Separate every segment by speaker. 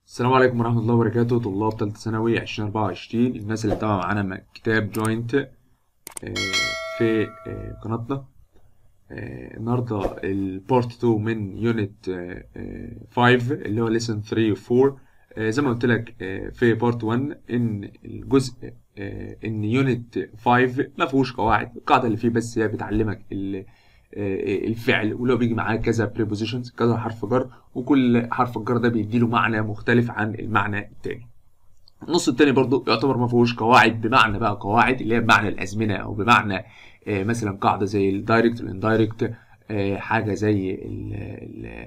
Speaker 1: السلام عليكم ورحمة الله وبركاته طلاب تالتة ثانوي 2024 الناس اللي متابعة معانا مع كتاب جوينت في آه، قناتنا آه، النهاردة البارت 2 من يونت 5 اللي هو ليسن 3 و 4 آه، زي ما قلت لك آه، في بارت 1 ان الجزء آه، ان يونت 5 ما فيهوش قواعد القاعدة اللي فيه بس هي بتعلمك ال- آه، الفعل ولو بيجي معاه كذا prepositions كذا حرف جر وكل حرف الجر ده بيديله معنى مختلف عن المعنى التاني النص التاني برضو يعتبر ما فيهوش قواعد بمعنى بقى قواعد اللي هي بمعنى الازمنه او بمعنى آه، مثلا قاعده زي الدايركت والاندايركت حاجه زي ال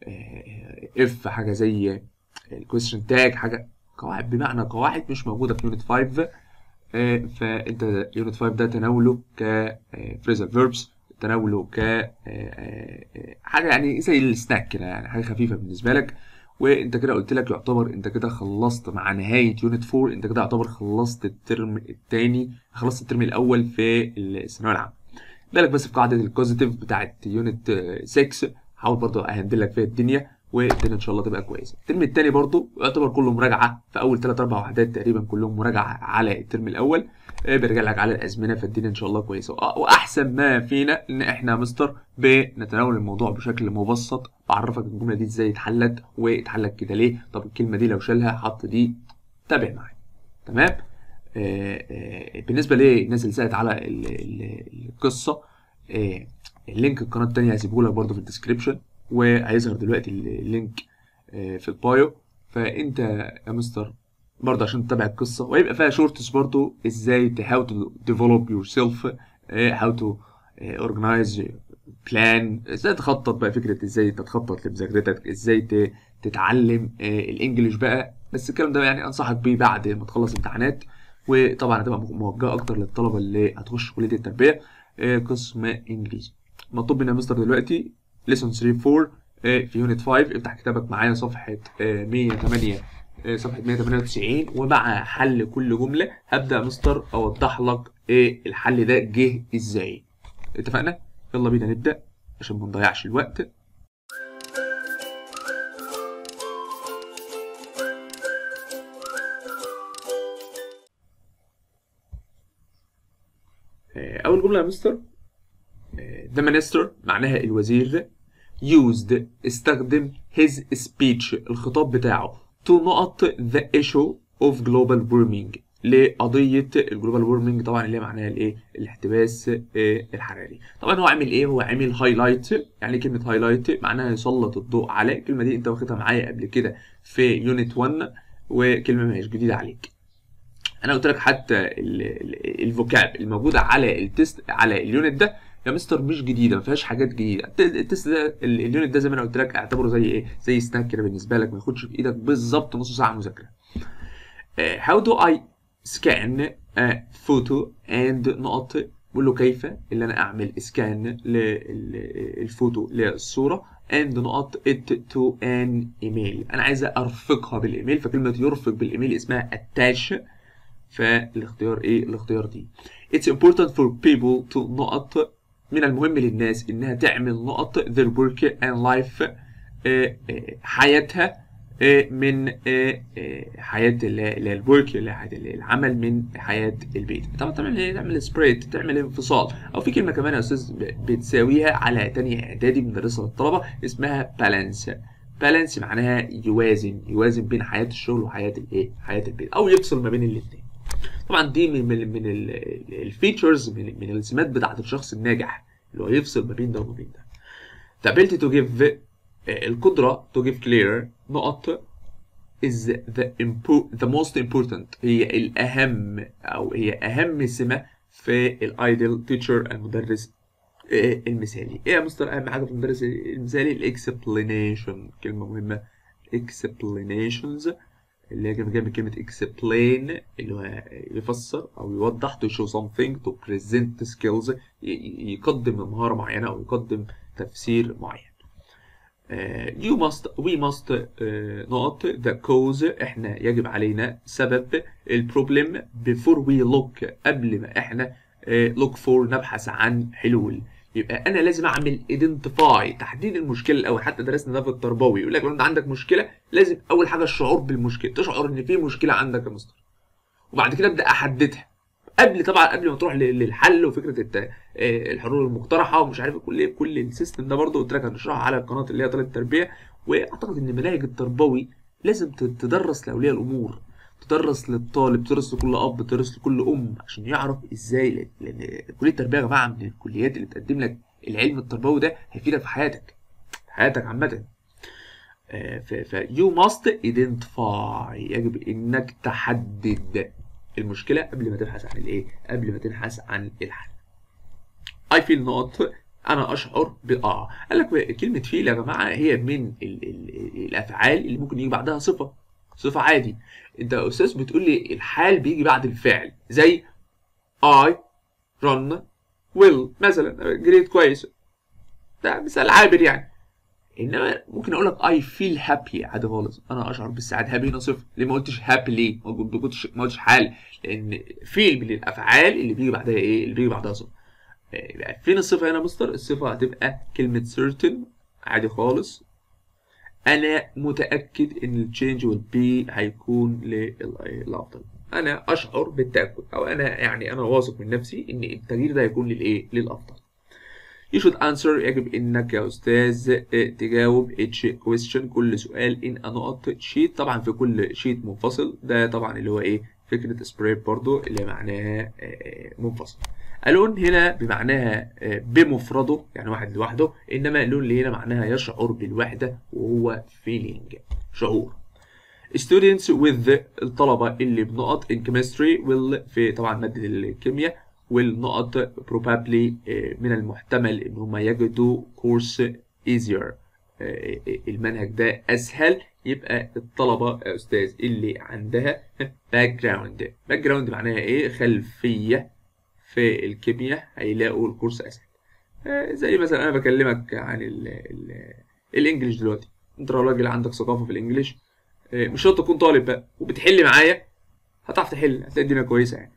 Speaker 1: اف حاجه زي الكويستشن تاج حاجه قواعد بمعنى قواعد مش موجوده في يونت 5 آه، فانت يونت 5 ده تناوله ك فريزال فيربس تناوله ك آه، آه، آه، حاجه يعني زي السناك كده يعني حاجه خفيفه بالنسبه لك وانت كده قلت لك يعتبر انت كده خلصت مع نهايه يونت 4 انت كده يعتبر خلصت الترم الثاني خلصت الترم الاول في الثانويه العامه بالك بس في قاعده الكوزيتيف بتاعت يونت 6 حاول برضو اهندل لك فيها الدنيا والدنيا ان شاء الله تبقى كويسه الترم الثاني برضو يعتبر كله مراجعه في اول 3 4 وحدات تقريبا كلهم مراجعه على الترم الاول آه، بيرجع لك على الازمنه فالدنيا ان شاء الله كويسه وأ- واحسن ما فينا ان احنا يا مستر بنتناول الموضوع بشكل مبسط بعرفك الجمله دي ازاي اتحلت واتحلت كده ليه طب الكلمه دي لو شالها حط دي تابع معايا تمام آه، آه، بالنسبه للناس اللي سالت على ال- ال- القصه آه، اللينك القناه التانية هسيبه لك برضه في الديسكريبشن وهيظهر دلوقتي اللينك آه، في البايو فانت يا مستر برضه عشان تتابع القصه وهيبقى فيها شورتس برضه ازاي ت how to develop yourself آه، how to آه، organize بلان ازاي تخطط بقى فكره ازاي تتخطط لمذاكرتك ازاي ت- تتعلم آه، الانجليش بقى بس الكلام ده يعني انصحك بيه بعد ما تخلص امتحانات وطبعا هتبقى موجهه اكتر للطلبه اللي هتخش كليه التربيه آه، قسم انجليزي مطلوب مني يا مستر دلوقتي ليسون 3 4 آه، في يونت 5 افتح كتابك معايا صفحه آه، 108 آه، صفحه 198 ومع حل كل جمله هبدا يا مستر اوضح لك ايه الحل ده جه ازاي اتفقنا يلا بينا نبدا عشان ما نضيعش الوقت آه، اول جمله يا مستر the minister معناها الوزير used استخدم his speech الخطاب بتاعه to نقط the issue of global warming لقضية الجلوبال وورمنج طبعا اللي هي معناها الايه؟ الاحتباس آه، الحراري. طبعا هو عامل ايه؟ هو عامل هايلايت يعني إيه كلمة هايلايت معناها يسلط الضوء على الكلمة دي انت واخدها معايا قبل كده في يونت 1 وكلمة ما هيش جديدة عليك. انا قلت لك حتى ال- ال- الفوكاب الموجوده على التست على اليونت ده يا مستر مش جديده ما فيهاش حاجات جديده الت- التست ده ال- اليونت ده زي ما انا قلت لك اعتبره زي ايه زي سناك كده بالنسبه لك ما ياخدش في ايدك بالظبط نص ساعه مذاكره آه، how do I scan a photo and نقط بقول له كيف اللي انا اعمل سكان للفوتو للصوره and نقط it to an email انا عايز ارفقها بالايميل فكلمه يرفق بالايميل اسمها attach فالاختيار ايه الاختيار دي it's important for people to نقط من المهم للناس انها تعمل نقط their work and life آه، آه، حياتها آه، من آه، آه، حياة الورك العمل من حياة البيت طبعا تعمل ايه تعمل سبريت تعمل انفصال او في كلمة كمان يا استاذ ب- بتساويها على تانية اعدادي بندرسها للطلبة اسمها بالانس بالانس معناها يوازن يوازن بين حياة الشغل وحياة الايه حياة البيت او يفصل ما بين الاثنين طبعا دي من من من الفيتشرز من, من السمات بتاعت الشخص الناجح اللي هو يفصل ما بين ده وما بين ده the ability to give آه، القدرة to give clear نقط is the impo- the most important هي الأهم أو هي أهم سمة في الايدل teacher المدرس آه، المثالي ايه يا مستر اهم حاجه في المدرس المثالي الاكسبلانيشن كلمه مهمه explanations اللي هي جايه من كلمه explain اللي هو يفسر او يوضح to show something to present skills ي- ي- يقدم مهاره معينه او يقدم تفسير معين آه، you must we must آه، نقط the cause احنا يجب علينا سبب البروبلم before we look قبل ما احنا آه، look for نبحث عن حلول يبقى انا لازم اعمل ايدنتيفاي تحديد المشكله الاول حتى درسنا ده في التربوي يقول لك لو انت عندك مشكله لازم اول حاجه الشعور بالمشكله تشعر ان في مشكله عندك يا مستر وبعد كده ابدا احددها قبل طبعا قبل ما تروح لل- للحل وفكره الت... آه، الحلول المقترحه ومش عارف كل ايه كل السيستم ده برضه قلت لك هنشرحها على القناه اللي هي طالب التربيه واعتقد ان مناهج التربوي لازم ت- تدرس لاولياء الامور تدرس للطالب تدرس لكل اب تدرس لكل ام عشان يعرف ازاي لان لأن كليه التربيه يا جماعه من الكليات اللي بتقدم لك العلم التربوي ده هيفيدك في حياتك في حياتك عامه ف ف you must identify يجب انك تحدد المشكله قبل ما تبحث عن الايه قبل ما تبحث عن الحل I feel not انا اشعر ب اه قال لك كلمه feel يا جماعه هي من ال ال الافعال اللي ممكن يجي بعدها صفه صفه عادي انت يا استاذ بتقول لي الحال بيجي بعد الفعل زي I run will مثلا جريد كويس ده مثال عابر يعني انما ممكن اقول لك I feel happy عادي خالص انا اشعر بالسعاده هابي هنا صفر ليه ما قلتش happy ليه ما قلت- ما قلتش ما قلتش حال لان feel من الافعال اللي بيجي بعدها ايه اللي بيجي بعدها صفر آه، يبقى فين الصفه هنا يا مستر الصفه هتبقى كلمه certain عادي خالص انا متاكد ان التشينج والبي هيكون للافضل انا اشعر بالتاكد او انا يعني انا واثق من نفسي ان التغيير ده هيكون للايه للافضل You should answer يجب انك يا استاذ آه، تجاوب each question كل سؤال in a نقط sheet طبعا في كل شيت منفصل ده طبعا اللي هو ايه فكرة spread برضو اللي معناها آه، آه، منفصل الون هنا بمعناها آه، بمفرده يعني واحد لوحده انما اللون اللي هنا معناها يشعر بالوحدة وهو feeling شعور students with الطلبة اللي بنقط in chemistry will في طبعا مادة الكيمياء والنقط probably آه، من المحتمل ان هم يجدوا course easier آه، المنهج ده اسهل يبقى الطلبة يا استاذ اللي عندها background background معناها ايه خلفية في الكيمياء هيلاقوا الكورس اسهل آه، زي مثلا انا بكلمك عن ال ال الانجليش دلوقتي انت لو راجل عندك ثقافة في الانجليش آه، مش شرط تكون طالب بقى وبتحل معايا هتعرف تحل هتلاقي الدنيا كويسة يعني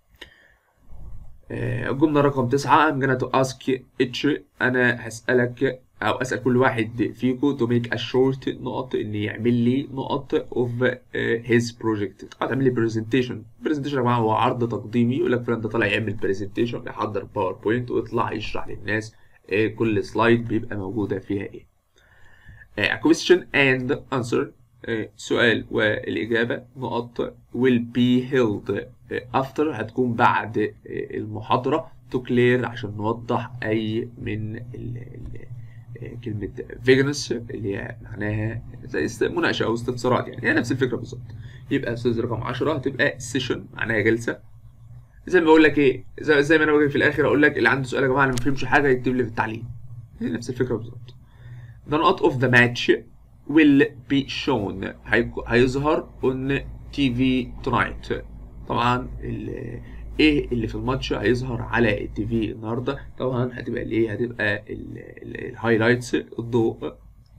Speaker 1: آه، الجملة رقم تسعة I'm gonna to ask each أنا هسألك أو أسأل كل واحد فيكم to make a short نقط إن يعمل لي نقط of آه، his project طبعا تعمل لي presentation presentation يا جماعة هو عرض تقديمي يقول لك فلان ده طالع يعمل presentation يحضر باوربوينت ويطلع يشرح للناس آه، كل سلايد بيبقى موجودة فيها إيه آه، a question and answer آه، سؤال والإجابة نقط will be held آه، after هتكون بعد آه، المحاضرة to clear عشان نوضح أي من ال ال آه، كلمة فيجنس اللي هي معناها زي است- مناقشة أو استفسارات يعني هي نفس الفكرة بالظبط يبقى أستاذ رقم 10 هتبقى سيشن معناها جلسة زي ما بقول لك إيه زي, زي ما أنا باجي في الآخر أقول لك اللي عنده سؤال يا جماعة اللي ما فهمش حاجة يكتب لي في التعليق هي نفس الفكرة بالظبط The note of the match will be shown هيك- هيظهر on TV tonight طبعا ال- ايه اللي في الماتش هيظهر على التي في النهارده طبعا هتبقى الايه هتبقى الهايلايتس الضوء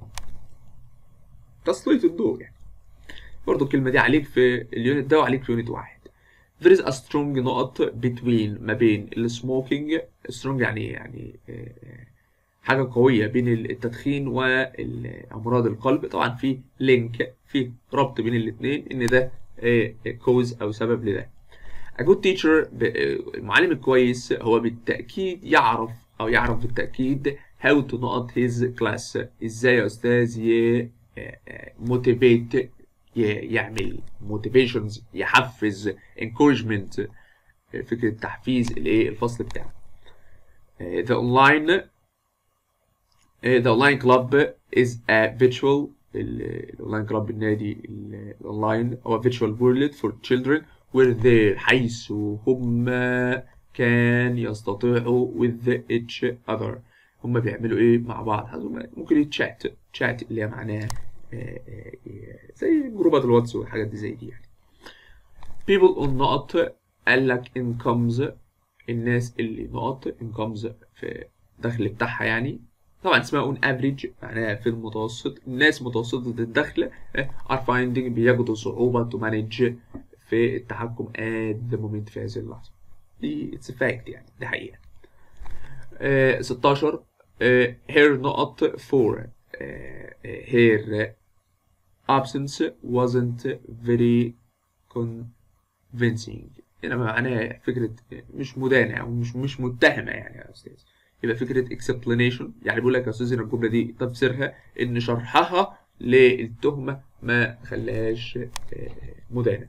Speaker 1: تسليط الضوء يعني برضو الكلمة دي عليك في اليونت ده وعليك في يونت واحد there is a strong نقط between ما بين السموكينج strong يعني إيه؟ يعني آه، حاجة قوية بين التدخين وأمراض القلب طبعا في لينك في ربط بين الاتنين إن ده كوز أو سبب لده A good teacher ب- آه، المعلم الكويس هو بالتأكيد يعرف أو يعرف بالتأكيد how to نقط his class إزاي يا أستاذ ي آه، آه، motivate ي- يعمل motivations يحفز encouragement آه، فكرة تحفيز الإيه الفصل بتاعه آه، the online آه، the online club is a virtual ال- الاونلاين كلاب النادي ال- الاونلاين هو virtual world for children where they حيث هم كان يستطيعوا with each other هم بيعملوا ايه مع بعض هم ممكن يتشات تشات اللي هي معناها آه، آه، آه، زي جروبات الواتس والحاجات دي زي دي يعني people on نقط قال لك incomes الناس اللي نقط incomes في الدخل بتاعها يعني طبعا اسمها on average معناها في المتوسط الناس متوسطة الدخل آه، are finding بيجدوا صعوبة to manage في التحكم at the moment في هذه اللحظة دي it's a fact يعني دي حقيقة آه 16 آه her نقط for آه her absence wasn't very convincing هنا معناها فكرة مش مدانة أو مش مش متهمة يعني يا أستاذ يبقى فكرة explanation يعني بيقول لك يا أستاذ إن الجملة دي تفسيرها إن شرحها للتهمة ما خلاهاش مدانة.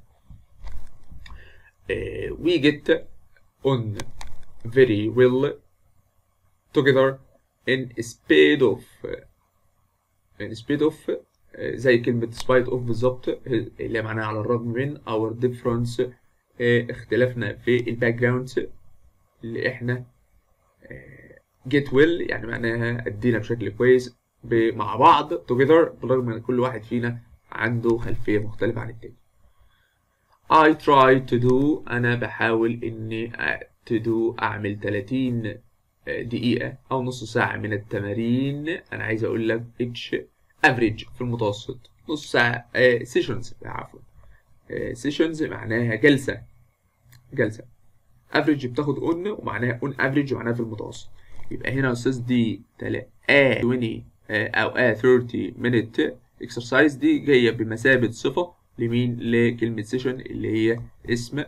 Speaker 1: We get on very well together in spite of in spite of زي كلمة spite of بالظبط اللي معناها على الرغم من our difference اختلافنا في الباك جراوند اللي احنا get well يعني معناها ادينا بشكل كويس مع بعض together بالرغم ان كل واحد فينا عنده خلفية مختلفة عن التاني. I try to do أنا بحاول إني to do أعمل 30 دقيقة أو نص ساعة من التمارين أنا عايز أقول لك اتش average في المتوسط نص ساعة سيشنز عفوا سيشنز معناها جلسة جلسة افريج بتاخد اون ومعناها اون افريج معناها في المتوسط يبقى هنا يا استاذ دي تلا ا 20 او ا 30 مينيت اكسرسايز دي جايه بمثابه صفه لمين لكلمه سيشن اللي هي اسم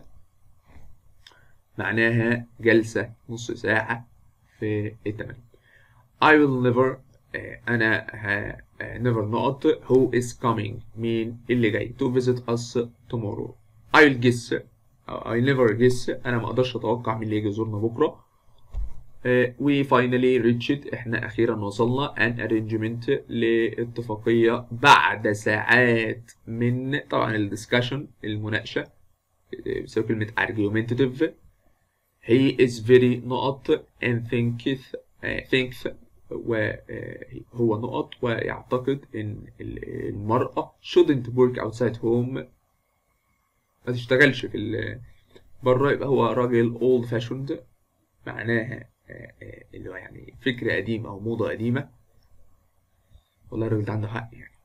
Speaker 1: معناها جلسه نص ساعه في التمرين I will never انا ه... never نقط who is coming مين اللي جاي to visit us tomorrow I will guess I never guess انا ما اقدرش اتوقع مين اللي يجي يزورنا بكره uh, we finally reached احنا اخيرا وصلنا an arrangement لاتفاقيه بعد ساعات من طبعا الدiscussion المناقشه بسبب كلمه argumentative he is very نقط and thinks uh, thinks وهو نقط ويعتقد ان المرأة shouldn't work outside home ما تشتغلش في بره يبقى هو راجل old fashioned معناها اللي هو يعني فكرة قديمة أو موضة قديمة والله الراجل ده عنده حق يعني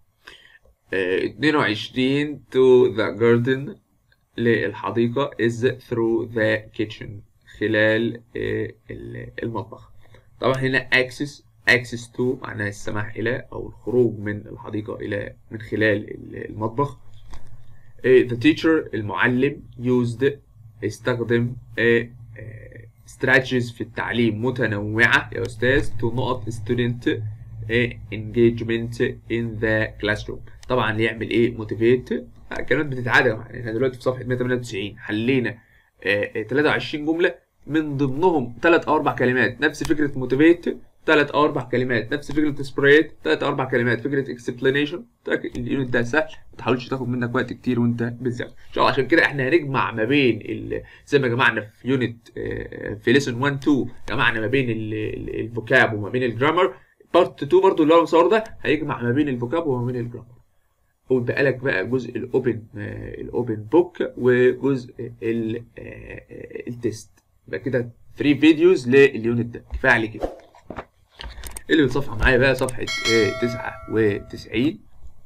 Speaker 1: 22 to the garden للحديقة is through the kitchen خلال المطبخ طبعا هنا access access to معناها السماح إلى أو الخروج من الحديقة إلى من خلال المطبخ the teacher المعلم used استخدم strategies في التعليم متنوعة يا أستاذ to نقط student engagement in the classroom طبعا يعمل إيه motivate كلمات بتتعاد يعني احنا دلوقتي في صفحة 198 حلينا 23 جملة من ضمنهم ثلاث أو أربع كلمات نفس فكرة motivate ثلاث او اربع كلمات نفس فكره سبريت ثلاث او اربع كلمات فكره اكسبلانيشن اليونت ده سهل ما تحاولش تاخد منك وقت كتير وانت بتذاكر ان شاء الله عشان كده احنا هنجمع ما بين ال... زي ما جمعنا في يونت في ليسون 1 2 جمعنا ما بين الفوكاب وما بين الجرامر بارت 2 برضو اللي هو المصور ده هيجمع ما بين الفوكاب وما بين الجرامر ويبقى لك بقى جزء الاوبن الاوبن بوك وجزء التست يبقى كده 3 فيديوز لليونت ده كفايه عليه كده اللي بالصفحة معايا بقى صفحة تسعة وتسعين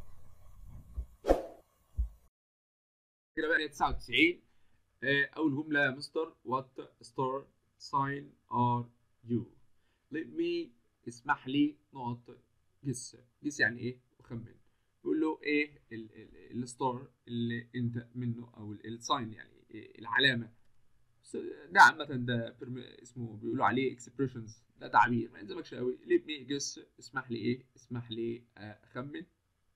Speaker 1: كده بقى تسعة وتسعين أول جملة يا مستر what star sign are you let me اسمح لي نقط جس جس يعني إيه وخمن يقول له إيه الستار اللي أنت منه أو الساين يعني العلامة ده عامة ده اسمه بيقولوا عليه expressions ده تعبير ما يلزمكش قوي ليت مي جس اسمح لي ايه اسمح لي اخمن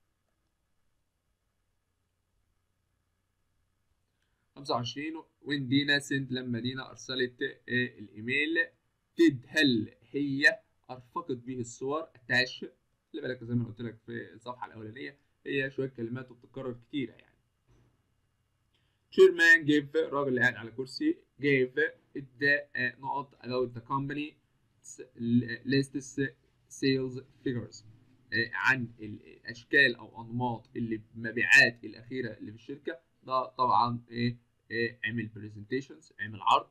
Speaker 1: خمسة وعشرين وين دينا سنت لما دينا ارسلت الايميل تد هل هي ارفقت به الصور اتاش خلي بالك زي ما قلت لك في الصفحة الأولانية هي شوية كلمات وبتتكرر كتيرة يعني chairman gave راجل اللي قاعد على كرسي gave ادى نقط about the company lists sales figures عن الاشكال او انماط اللي المبيعات الاخيره اللي في الشركه ده طبعا ايه, إيه عمل برزنتيشنز عمل عرض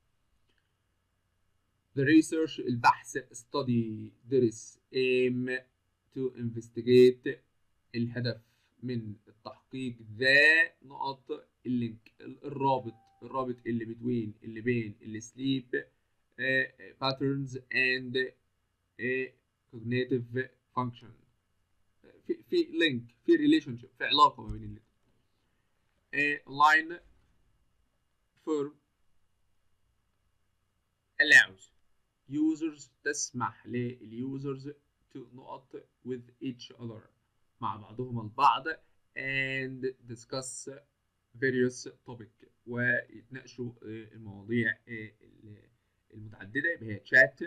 Speaker 1: the research البحث study درس aim to investigate الهدف من التحقيق ذا نقط اللينك الرابط الرابط اللي بتوين اللي بين السليب patterns and uh, cognitive function في في لينك في ريليشن شيب في علاقه ما بين الاثنين لاين فورم allows users تسمح لليوزرز to نقط with each other مع بعضهم البعض and discuss various topic ويتناقشوا المواضيع المتعددة يبقى هي chat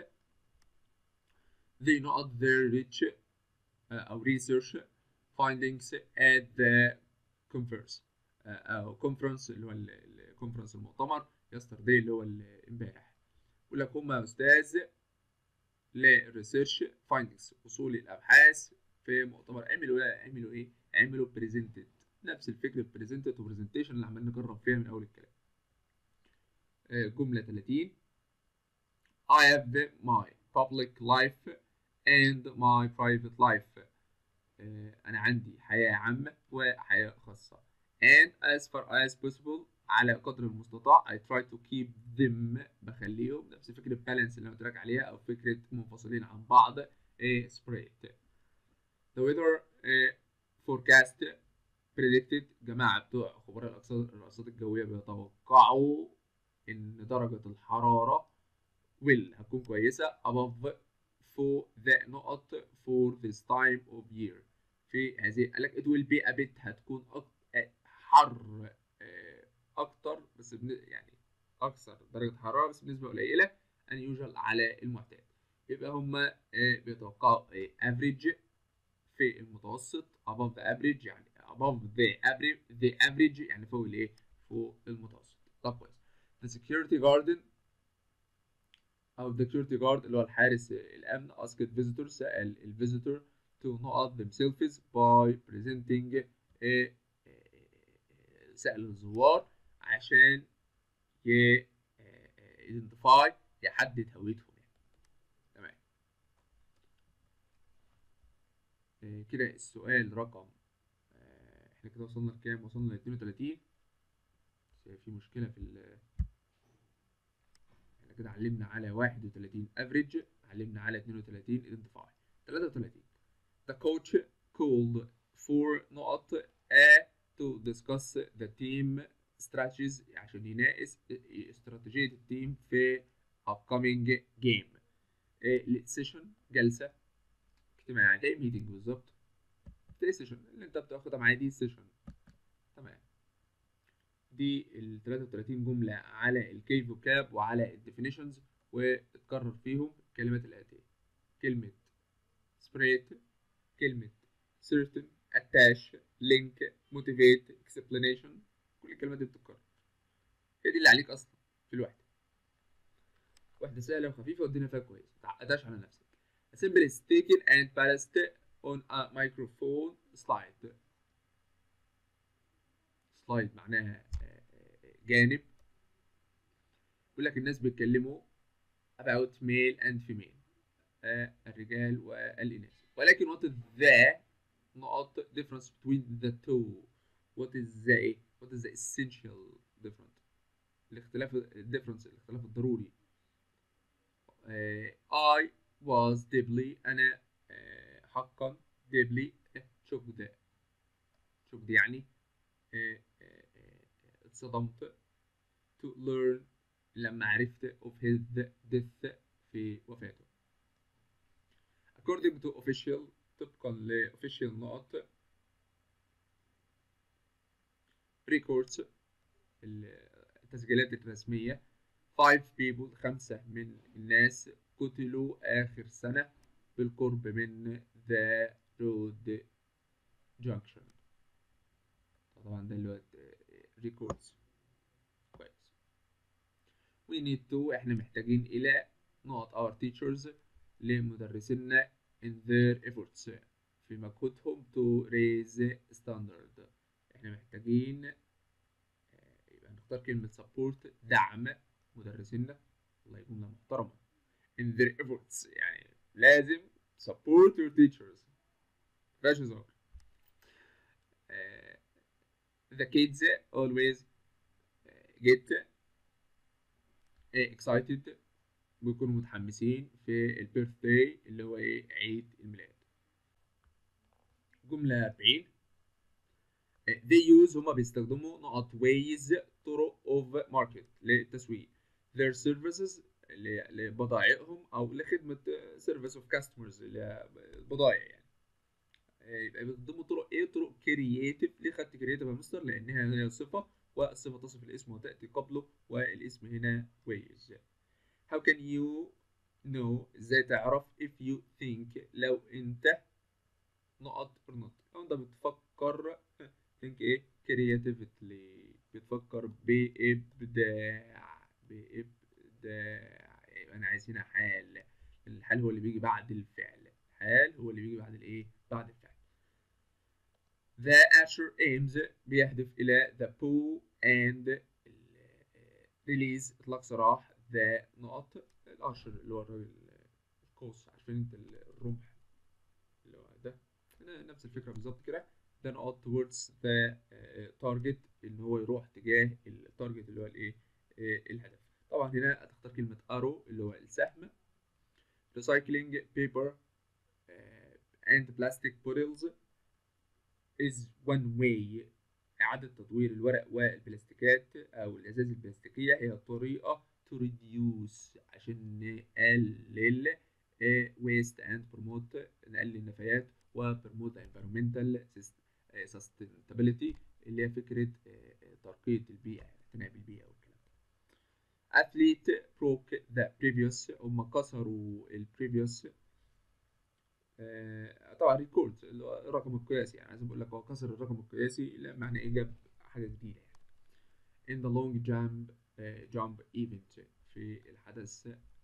Speaker 1: they not their rich أو research findings at the conference أو conference اللي هو الكونفرنس المؤتمر yesterday اللي هو امبارح يقول لك هم أستاذ للريسيرش فايندنجز وصول الأبحاث في مؤتمر عملوا عملوا إيه؟ عملوا بريزنتد نفس الفكرة بريزنتد وبرزنتيشن اللي عمالين نجرب فيها من أول الكلام جملة 30 I have my public life and my private life أنا عندي حياة عامة وحياة خاصة and as far as possible على قدر المستطاع I try to keep them بخليهم نفس فكرة balance اللي أنا قلت لك عليها أو فكرة منفصلين عن بعض spread the weather forecast predicted جماعة بتوع خبراء الأرصاد الجوية بيتوقعوا إن درجة الحرارة will هتكون كويسة above for the نقط for this time of year في هذه قال لك it will be a bit هتكون حر أكتر بس يعني أكثر درجة حرارة بس بنسبة قليلة unusual على المعتاد يبقى هما بيتوقعوا average في المتوسط above the average يعني above the average the average يعني فوق الايه فوق المتوسط طب كويس the security garden او the security guard اللي هو الحارس الامن asked visitors سأل الفيزيتور to not themselves by presenting a سأل الزوار عشان ي identify يحدد هويتهم يعني تمام كده السؤال رقم احنا كده وصلنا لكام وصلنا ل 32 في مشكله في ال احنا كده علمنا على 31 افريج علمنا على 32 identify 33 the coach called for نقط a to discuss the team strategies عشان يناقش استراتيجية التيم في upcoming game session جلسة اجتماع زي ميتنج بالظبط زي سيشن اللي انت بتاخدها معايا دي سيشن تمام دي ال 33 جملة على الكي فوكاب وعلى الديفينيشنز واتكرر فيهم الكلمات الآتية كلمة سبريت كلمة certain attach link motivate explanation كل الكلمات دي بتتكرر هي دي اللي عليك اصلا في الوحدة وحدة سهلة وخفيفة والدنيا فيها كويس متعقدهاش على نفسك simple is taken and balanced on a microphone slide slide معناها جانب يقول لك الناس بيتكلموا about male and female الرجال والإناث ولكن what is the نقط difference between the two what is the what is the essential difference الاختلاف difference الاختلاف الضروري I was deeply أنا حقا deeply shocked shocked يعني اتصدمت to learn لما عرفت of his death في وفاته according to official طبقا ل official نقط records التسجيلات الرسمية five people خمسة من الناس قتلوا آخر سنة بالقرب من ذا رود جانكشن طبعا ده اللي هو ريكوردز كويس we need to احنا محتاجين الى نقط our teachers لمدرسينا in their efforts في مجهودهم to raise standard احنا محتاجين يبقى نختار كلمة support دعم مدرسينا والله جملة محترمة in their efforts يعني لازم support your teachers مفيهاش هزار uh, the kids always get uh, excited بيكونوا متحمسين في البيرث داي اللي هو ايه عيد الميلاد جملة 40 they use هما بيستخدموا نقط ways طرق of market للتسويق their services لبضائعهم او لخدمة service of customers اللي هي البضائع يعني يبقى بيستخدموا طرق ايه طرق كرييتيف ليه خدت كرييتيف يا مستر لانها هي صفة والصفة تصف الاسم وتأتي قبله والاسم هنا ways how can you know ازاي تعرف if you think لو انت نقط or not لو انت بتفكر think ايه creatively بتفكر بإبداع بإبداع يبقى أنا عايز هنا حال الحال هو اللي بيجي بعد الفعل حال هو اللي بيجي بعد الإيه بعد الفعل The Asher aims بيهدف إلى the poo and release إطلاق سراح the نقط الأشر اللي هو الراجل القوس عارفين انت الرمح اللي هو ده نفس الفكرة بالظبط كده ده نقط towards the target ان هو يروح تجاه التارجت اللي هو الايه الهدف طبعا هنا هتختار كلمة arrow اللي هو السهم recycling paper and plastic bottles is one way إعادة تدوير الورق والبلاستيكات أو الأزاز البلاستيكية هي طريقة to reduce عشان نقلل waste and promote نقلل النفايات وبرموت environmental sustainability اللي هي فكرة ترقية البيئة الاعتناء بالبيئة والكلام ده athlete broke the previous هم كسروا ال previous طبعا ريكورد اللي هو الرقم القياسي يعني عايز اقول لك هو كسر الرقم القياسي لا معنى ايه جاب حاجة جديدة يعني in the long jump jump event في الحدث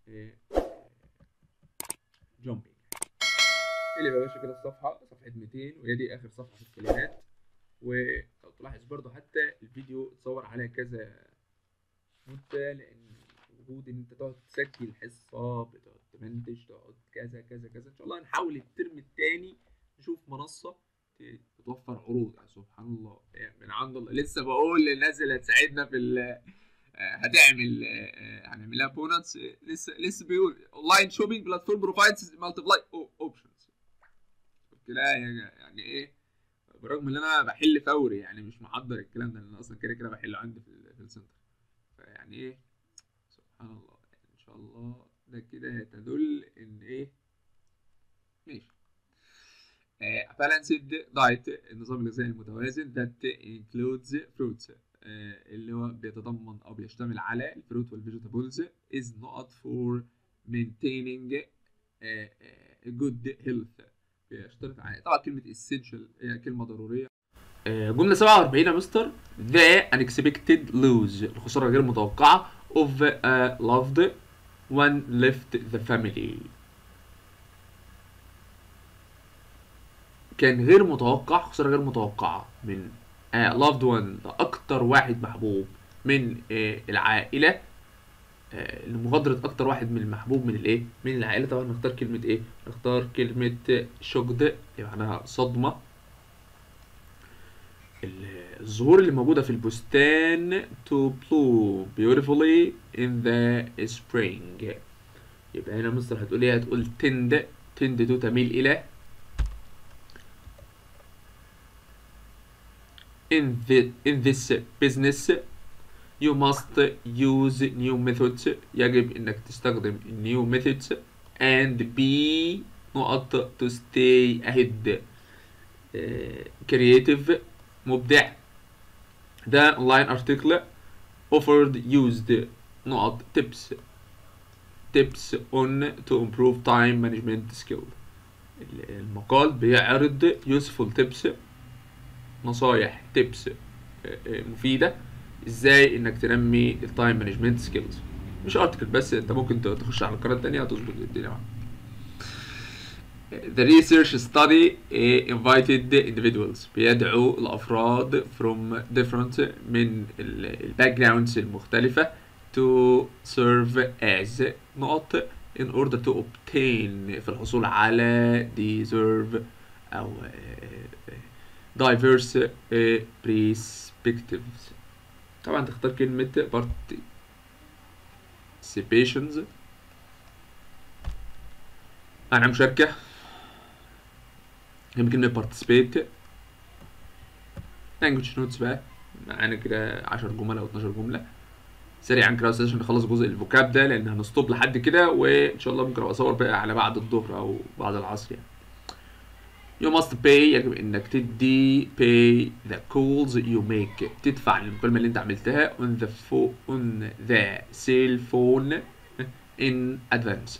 Speaker 1: jumping اللي يا باشا كده الصفحة صفحة 200 وهي دي آخر صفحة في الكلمات ولو تلاحظ برضو حتى الفيديو اتصور على كذا مدة لأن وجود إن أنت تقعد تسجل حصة بتقعد تمنتج تقعد كذا كذا كذا إن شاء الله نحاول الترم التاني نشوف منصة بتوفر عروض يعني سبحان الله يعني من عند الله لسه بقول للناس اللي هتساعدنا في ال هتعمل هنعملها بونتس لسه لسه بيقول اونلاين شوبينج بلاتفورم بروفايدز مالتيبلاي اوبشنز كده يعني ايه برغم ان انا بحل فوري يعني مش محضر الكلام ده لان اصلا كده كده بحله عندي في, في السنتر فيعني ايه سبحان الله يعني ان شاء الله ده كده تدل ان ايه ماشي balanced diet النظام الغذائي المتوازن that includes fruits اللي هو بيتضمن او بيشتمل على الفروت والفيجيتابلز is not for maintaining good health بيشترط على طبعا كلمة essential هي كلمة ضرورية جملة 47 يا مستر the unexpected lose الخسارة غير متوقعة of a loved one left the family كان غير متوقع خسارة غير متوقعة من uh, loved one ده أكتر واحد محبوب من uh, العائلة uh, لمغادرة أكتر واحد من المحبوب من الإيه؟ من العائلة طبعا نختار كلمة إيه؟ نختار كلمة شوكد اللي معناها صدمة الزهور اللي موجودة في البستان to bloom beautifully in the spring يبقى هنا مستر هتقول ايه هتقول تند تند تو تميل إلى in the in this business you must use new methods يجب انك تستخدم new methods and be نقط to stay ahead uh, creative مبدع ده online article offered used نقط tips tips on to improve time management skill المقال بيعرض useful tips نصايح تيبس مفيدة ازاي انك تنمي التايم مانجمنت سكيلز مش ارتكل بس انت ممكن تخش على القناة التانية هتظبط الدنيا معاك The research study invited individuals بيدعو الأفراد from different من الباك جراوندز المختلفة to serve as نقط in order to obtain في الحصول على deserve أو diverse perspectives طبعا تختار كلمة participations معنى مشاركة جنب كلمة participate language notes بقى معانا كده 10 جمل او 12 جملة سريعا كده يا استاذ عشان نخلص جزء الفوكاب ده لان هنستوب لحد كده وان شاء الله ممكن ابقى اصور بقى على بعد الظهر او بعد العصر يعني You must pay يجب انك تدي pay the calls you make تدفع للمكالمة اللي انت عملتها on the phone on the cell phone in advance.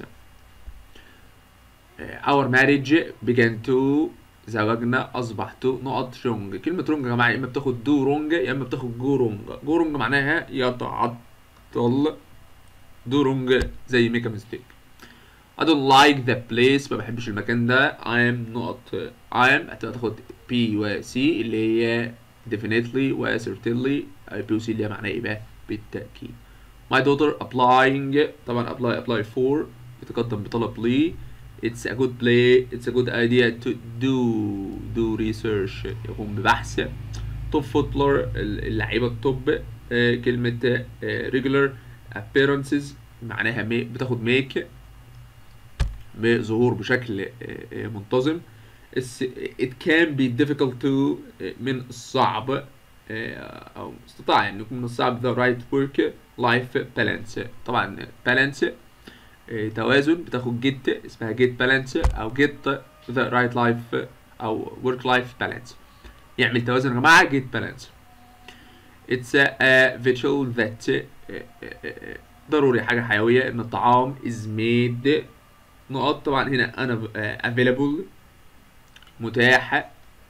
Speaker 1: Our marriage began to زواجنا اصبح تو نقط رونج كلمة رونج يا جماعة يا اما بتاخد دو رونج يا اما بتاخد جو رونج جو رونج معناها يتعطل دو رونج زي ميك ميستيك I don't like the place ما بحبش المكان ده I'm not I'm هتبقى تاخد P و C اللي هي definitely و certainly P و C اللي هي معناها ايه بقى بالتأكيد My daughter applying طبعا apply apply for بتقدم بطلب لي It's a good play It's a good idea to do do research يقوم ببحث توب فوتبولر اللعيبة التوب آه كلمة آه regular appearances معناها مي بتاخد ميك بظهور بشكل منتظم it can be difficult to من الصعب او استطاع ان يكون من الصعب the right work life balance طبعا balance توازن بتاخد get اسمها get balance او get the right life او work life balance يعمل توازن يا جماعه get balance it's a visual that ضروري حاجه حيويه ان الطعام is made نقط طبعا هنا انا available متاح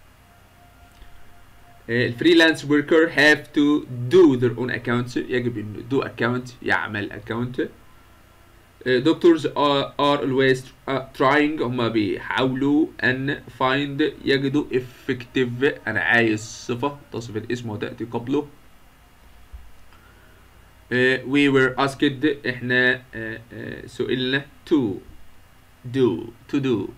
Speaker 1: الفريلانس وركر have to do their own accounts يجب انه do account يعمل account doctors are, are always trying هم بيحاولوا ان find يجدوا effective انا عايز صفة تصف الاسم وتأتي قبله we were asked احنا سئلنا to do to do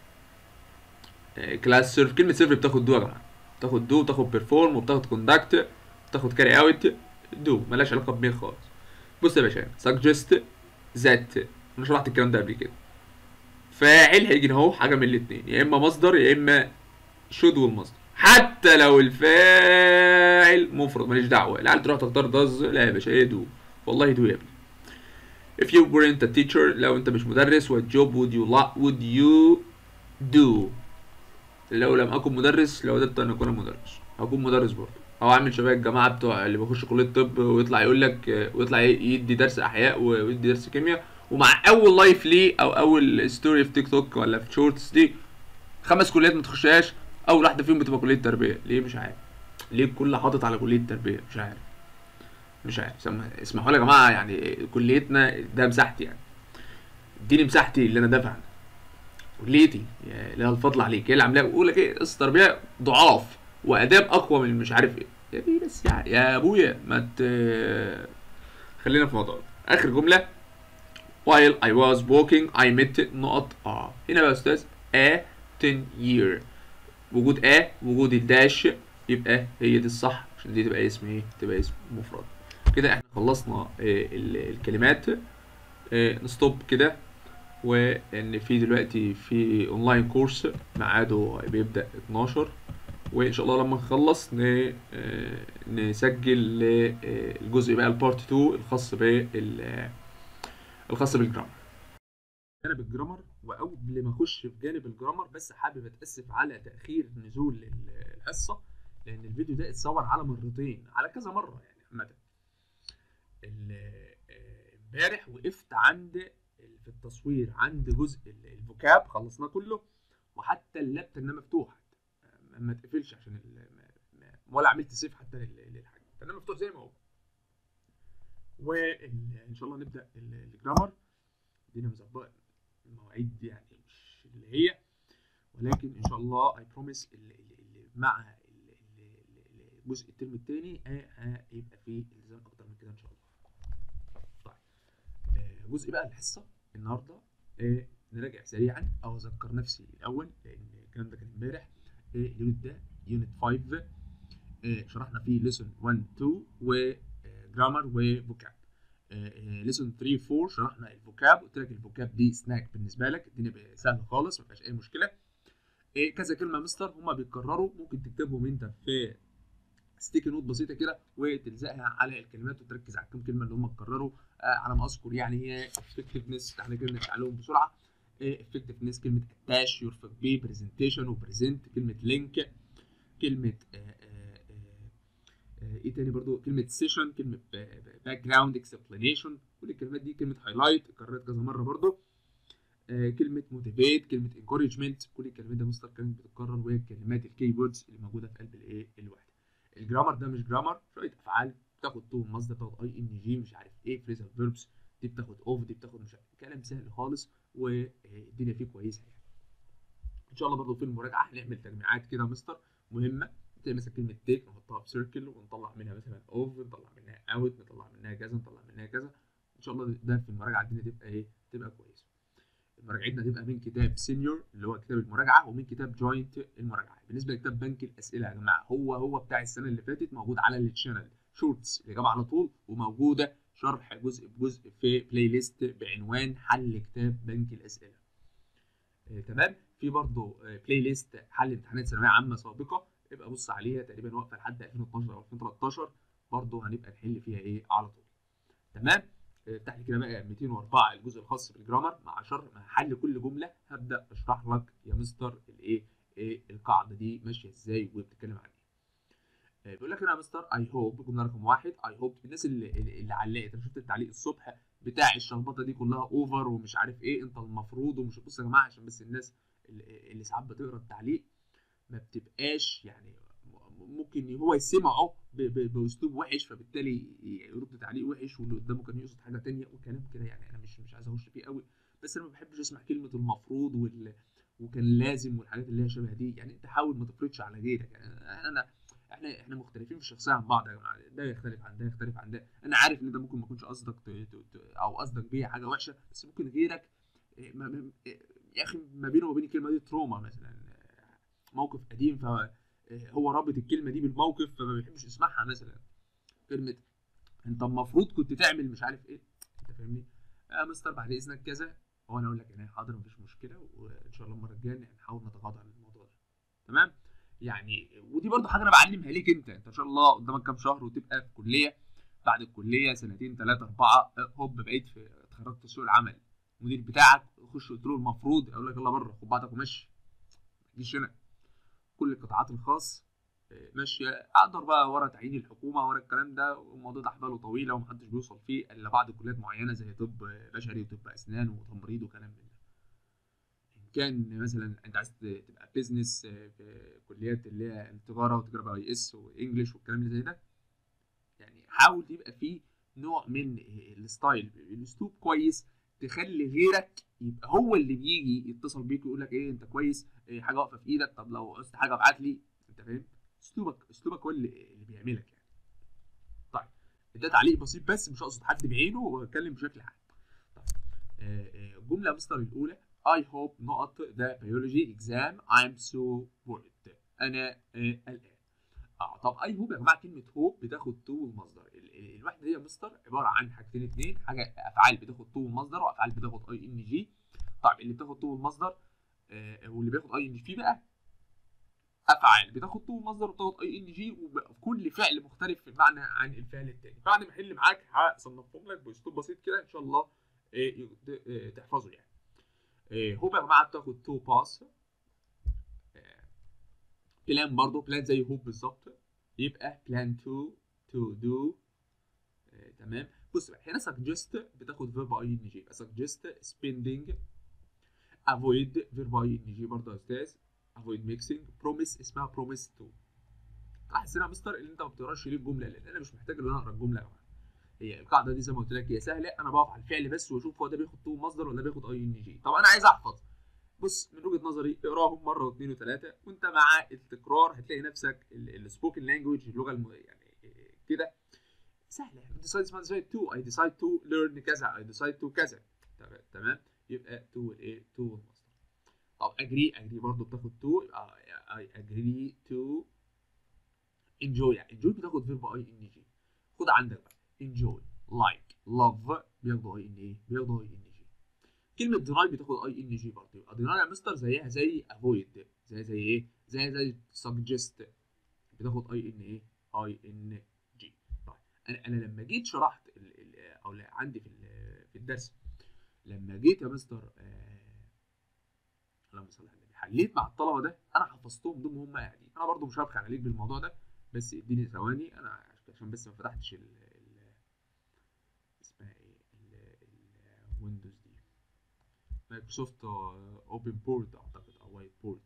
Speaker 1: كلاس سيرف كلمة سيرف بتاخد دو يا جماعة بتاخد دو بتاخد بيرفورم وبتاخد كوندكت بتاخد كاري اوت دو ملهاش علاقة بمين خالص بص يا باشا suggest ذات انا شرحت الكلام ده قبل كده فاعل هيجي اهو حاجة من الاتنين يا اما مصدر يا اما شود والمصدر حتى لو الفاعل مفرد ماليش دعوة العيال تروح تختار داز لا يا باشا ايه دو والله دو يا ابني If you weren't a teacher لو انت مش مدرس what job would you like would you do لو لم اكن مدرس لو وددت ان اكون مدرس هكون مدرس برضه او اعمل شباب الجماعه بتوع اللي بيخش كليه طب ويطلع يقول لك ويطلع يدي درس احياء ويدي درس كيمياء ومع اول لايف ليه او اول ستوري في تيك توك ولا في شورتس دي خمس كليات ما تخشهاش اول واحده فيهم بتبقى كليه تربيه ليه مش عارف ليه الكل حاطط على كليه تربيه مش عارف مش عارف اسمحوا لي يا جماعه يعني كليتنا ده مساحتي يعني اديني مساحتي اللي انا دافع عنها كليتي لها الفضل عليك هي اللي عاملاها بيقول لك ايه قصه تربيه ضعاف واداب اقوى من مش عارف ايه يا بيه بس يا, يا ابويا ما ت... خلينا في موضوع اخر جمله while I was walking I met نقط اه هنا بقى يا استاذ a 10 year وجود a وجود الداش يبقى هي دي الصح عشان دي تبقى اسم ايه تبقى اسم مفرد كده احنا خلصنا الكلمات نستوب كده وان في دلوقتي في اونلاين كورس ميعاده بيبدا 12 وان شاء الله لما نخلص نسجل الجزء بقى البارت 2 الخاص بال الخاص بالجرامر جانب الجرامر وقبل ما اخش في جانب الجرامر بس حابب اتاسف على تاخير نزول الحصه لان الفيديو ده اتصور على مرتين على كذا مره يعني عامه امبارح وقفت عند في التصوير عند جزء الفوكاب خلصناه كله وحتى اللاب كان مفتوح ما تقفلش عشان ولا عملت سيف حتى للحاجه كان مفتوح زي ما هو وان شاء الله نبدا الجرامر الدنيا مظبطه المواعيد يعني مش اللي هي ولكن ان شاء الله اي بروميس اللي مع الجزء الترم الثاني هيبقى فيه التزام اكتر من كده ان شاء الله طيب جزء بقى الحصه النهارده نراجع سريعا او اذكر نفسي الاول لان الكلام ده كان امبارح اليونت ده يونت 5 شرحنا فيه ليسون 1 2 وجرامر وفوكاب ليسون 3 4 شرحنا الفوكاب قلت لك الفوكاب دي سناك بالنسبه لك الدنيا سهله خالص ما فيهاش اي مشكله إيه كذا كلمه مستر هما بيتكرروا ممكن تكتبهم انت في ستيكي نوت بسيطه كده وتلزقها على الكلمات وتركز على الكام كلمه اللي هم اتكرروا آه على ما اذكر يعني هي افكتفنس احنا كده نتعلمهم بسرعه افكتفنس كلمه اتاش يرفق بيه برزنتيشن وبرزنت كلمه لينك كلمه آه آه آه ايه تاني برضو كلمه سيشن كلمه باك جراوند اكسبلانيشن كل الكلمات دي كلمه هايلايت اتكررت كذا مره برضو آه كلمه موتيفيت كلمه انكورجمنت كل الكلمات دي مستر كانت بتتكرر وهي الكلمات الكي ووردز اللي موجوده في قلب الايه الوحده الجرامر ده مش جرامر شويه افعال بتاخد تو مصدر بتاخد اي ان جي مش عارف ايه فريزال فيربس دي بتاخد اوف دي بتاخد مش عارف كلام سهل خالص والدنيا فيه كويسه يعني ان شاء الله برضو في المراجعه هنعمل تجميعات كده مستر مهمه زي مثلا كلمه تيك نحطها بسيركل ونطلع منها مثلا اوف نطلع منها اوت نطلع منها كذا نطلع منها كذا ان شاء الله ده في المراجعه الدنيا تبقى ايه تبقى كويسه مراجعتنا هتبقى من كتاب سينيور اللي هو كتاب المراجعه ومن كتاب جوينت المراجعه بالنسبه لكتاب بنك الاسئله يا جماعه هو هو بتاع السنه اللي فاتت موجود على التشانل شورتس الاجابه على طول وموجوده شرح جزء بجزء في بلاي ليست بعنوان حل كتاب بنك الاسئله آه تمام في برضه آه بلاي ليست حل امتحانات ثانويه عامه سابقه ابقى بص عليها تقريبا واقفه لحد 2012 او 2013 برضه هنبقى نحل فيها ايه على طول تمام افتح لي كده بقى 204 الجزء الخاص بالجرامر مع شرح مع حل كل جمله هبدا اشرح لك يا مستر الايه ايه القاعده دي ماشيه ازاي وبتتكلم عن ايه بيقول لك هنا يا مستر اي هوب جمله رقم واحد اي هوب الناس اللي اللي علقت انا شفت التعليق الصبح بتاع الشخبطه دي كلها اوفر ومش عارف ايه انت المفروض ومش بص يا جماعه عشان بس الناس اللي, اللي ساعات بتقرا التعليق ما بتبقاش يعني ممكن هو يسمعه باسلوب وحش فبالتالي يرد تعليق وحش واللي قدامه كان يقصد حاجه تانية وكلام كده يعني انا مش مش عايز اخش فيه قوي بس انا ما بحبش اسمع كلمه المفروض وال وكان لازم والحاجات اللي هي شبه دي يعني انت حاول ما تفرضش على غيرك يعني انا احنا احنا مختلفين في الشخصيه عن بعض يا جماعه ده يختلف عن ده يختلف عن ده انا عارف ان ده ممكن ما يكونش قصدك او قصدك بيه حاجه وحشه بس ممكن غيرك يا اخي ما بينه وما بين الكلمه دي تروما مثلا موقف قديم ف هو رابط الكلمه دي بالموقف فما بيحبش يسمعها مثلا كلمه انت المفروض كنت تعمل مش عارف ايه انت فاهمني يا مستر بعد اذنك كذا هو انا اقول لك انا حاضر مفيش مشكله وان شاء الله المره الجايه نحاول نتغاضى عن الموضوع ده تمام يعني ودي برضو حاجه انا بعلمها ليك انت انت ان شاء الله قدامك كام شهر وتبقى في كليه بعد الكليه سنتين ثلاثه اربعه هوب بقيت في اتخرجت سوق العمل المدير بتاعك خش قلت له المفروض اقول لك يلا بره خد بعضك ومشي ما تجيش هنا كل القطاعات الخاص ماشيه اقدر بقى ورا تعيين الحكومه ورا الكلام ده والموضوع ده احباله طويله ومحدش بيوصل فيه الا بعد كليات معينه زي طب بشري وطب اسنان وتمريض وكلام من ده ان كان مثلا انت عايز تبقى بيزنس في كليات اللي هي التجاره وتجاره باي اس وانجلش والكلام اللي زي ده يعني حاول يبقى فيه نوع من الستايل الاسلوب كويس تخلي غيرك يبقى هو اللي بيجي يتصل بيك ويقول لك ايه انت كويس إيه حاجه واقفه في ايدك طب لو عاوزت حاجه ابعت لي انت فاهم اسلوبك اسلوبك هو اللي, اللي بيعملك يعني طيب ده تعليق بسيط بس مش هقصد حد بعينه واتكلم بشكل عام طيب الجمله مستر الاولى I hope نقط the biology exam I'm so worried انا آه قلقان اه طب اي هوب يا جماعه كلمه هوب بتاخد تو المصدر الوحده دي يا مستر عباره عن حاجتين اتنين حاجه افعال بتاخد تو المصدر وافعال بتاخد اي ان جي طيب اللي بتاخد تو المصدر آه واللي بياخد اي ان جي في بقى افعال بتاخد تو المصدر وبتاخد اي ان جي وكل فعل مختلف في المعنى عن الفعل التاني بعد ما احل معاك هصنفهم لك باسلوب بسيط كده ان شاء الله آه آه تحفظه يعني هوب يا جماعه بتاخد تو باس بلان برضو بلان زي هوب بالظبط يبقى بلان تو تو دو تمام بص بقى هنا suggest بتاخد فيرب اي ان جي يبقى suggest spending avoid فيرب اي ان جي برضه يا استاذ avoid mixing promise اسمها promise to لاحظ هنا يا مستر ان انت ما بتقراش ليه الجمله لان انا مش محتاج ان انا اقرا الجمله يا جماعه هي القاعده دي زي ما قلت لك هي سهله انا بقف على الفعل بس واشوف هو ده بياخد تو مصدر ولا بياخد اي ان جي طب انا عايز احفظ بص من وجهه نظري اقراهم مره واثنين وثلاثه وانت مع التكرار هتلاقي نفسك السبوكن لانجوج اللغه الم... يعني كده سهله يعني decide اسمها decide to I decide to learn كذا I decide to كذا تمام يبقى to الايه to المصدر طب agree agree برضه بتاخد to يبقى I agree to enjoy يعني enjoy بتاخد فيرب اي ان جي خد عندك بقى enjoy لايك لاف بياخدوا اي ان ايه بياخدوا اي ان جي كلمه ديناي بتاخد اي ان جي برضه يبقى ديناي يا مستر زيها زي افويد زي زي ايه زي زي سجست بتاخد اي ان ايه اي ان جي طيب انا انا لما جيت شرحت ال ال او لا عندي في في الدرس لما جيت يا مستر آه اللهم صل على النبي حليت مع الطلبه ده انا حفظتهم دول هم قاعدين انا برضو مش هبخل عليك بالموضوع ده بس اديني ثواني انا عشان بس ما فتحتش ال ال اسمها ايه الويندوز دي مايكروسوفت اوبن بورد اعتقد او وايت بورد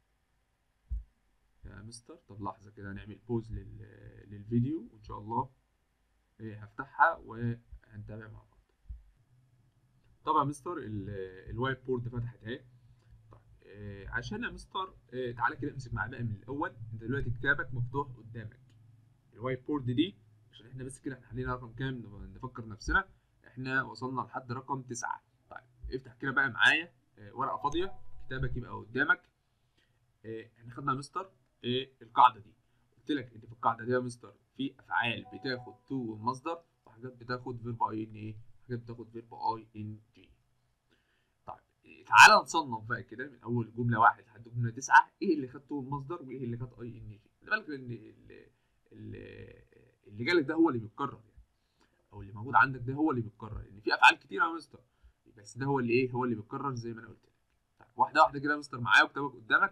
Speaker 1: يا مستر طب لحظه كده هنعمل بوز لل للفيديو وان شاء الله إيه هفتحها وهنتابع مع بعض طبعا مستر الوايت بورد فتحت اهي آه عشان يا مستر آه تعالى كده امسك معايا بقى من الاول انت دلوقتي كتابك مفتوح قدامك الوايت بورد دي عشان احنا بس كده احنا حلينا رقم كام نفكر نفسنا احنا وصلنا لحد رقم تسعة طيب افتح كده بقى معايا آه ورقه فاضيه كتابك يبقى قدامك احنا خدنا يا مستر القاعده دي قلت لك انت في القاعده دي يا مستر في افعال بتاخد تو المصدر وحاجات بتاخد فيرب اي ان ايه حاجات بتاخد فيرب اي ان جي تعالى نصنف بقى كده من اول جمله واحد لحد جمله تسعه ايه اللي خدته المصدر وايه اللي خد اي ان جي خلي بالك ان اللي, اللي جالك ده هو اللي بيتكرر يعني او اللي موجود عندك ده هو اللي بيتكرر لان في افعال كتير يا مستر بس ده هو اللي ايه هو اللي بيتكرر زي ما انا قلت لك طيب واحده واحده كده يا مستر معايا وكتابك قدامك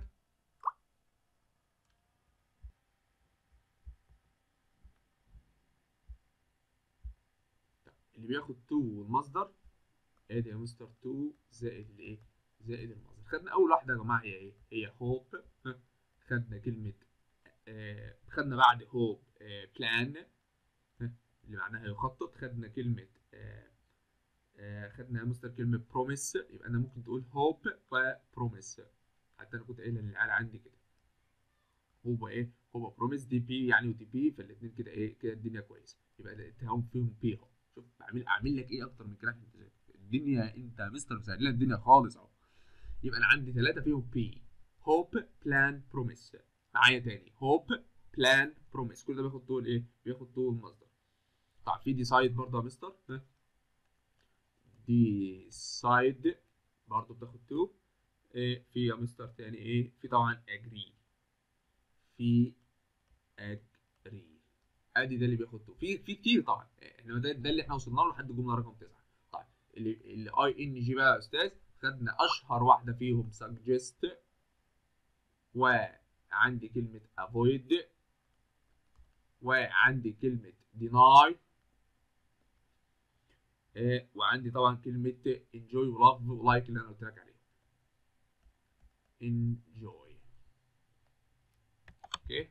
Speaker 1: اللي بياخد تو والمصدر ادي يا مستر 2 زائد الايه؟ زائد المصدر خدنا اول واحده يا جماعه هي ايه؟ هي هوب خدنا كلمه آه خدنا بعد هوب آه بلان اللي معناها يخطط خدنا كلمه آه آه خدنا يا مستر كلمه بروميس يبقى انا ممكن تقول هوب وبروميس حتى انا كنت قايلها للعيال عندي كده هو ايه؟ هو بروميس دي بي يعني ودي بي فالاثنين كده ايه؟ كده الدنيا كويسه يبقى الاتهام فيهم بي اهو شوف بعمل اعمل لك ايه اكتر من كده عشان تذاكر الدنيا انت مستر مسهل لنا الدنيا خالص اهو يبقى انا عندي ثلاثه فيهم بي هوب بلان بروميس معايا تاني هوب بلان بروميس كل ده بياخد طول ايه بياخد طول المصدر طبعا في ديسايد برضه يا مستر ديسايد برضه بتاخد تو إيه في يا مستر تاني ايه في طبعا اجري في اجري ادي ده اللي بياخد تو في في كتير طبعا احنا ده, ده اللي احنا وصلنا له لحد الجمله رقم 9 طيب اللي الاي ان جي بقى يا استاذ خدنا اشهر واحده فيهم suggest وعندي كلمه avoid وعندي كلمه deny إيه وعندي طبعا كلمه enjoy ولove ولايك اللي انا قلت لك عليه enjoy اوكي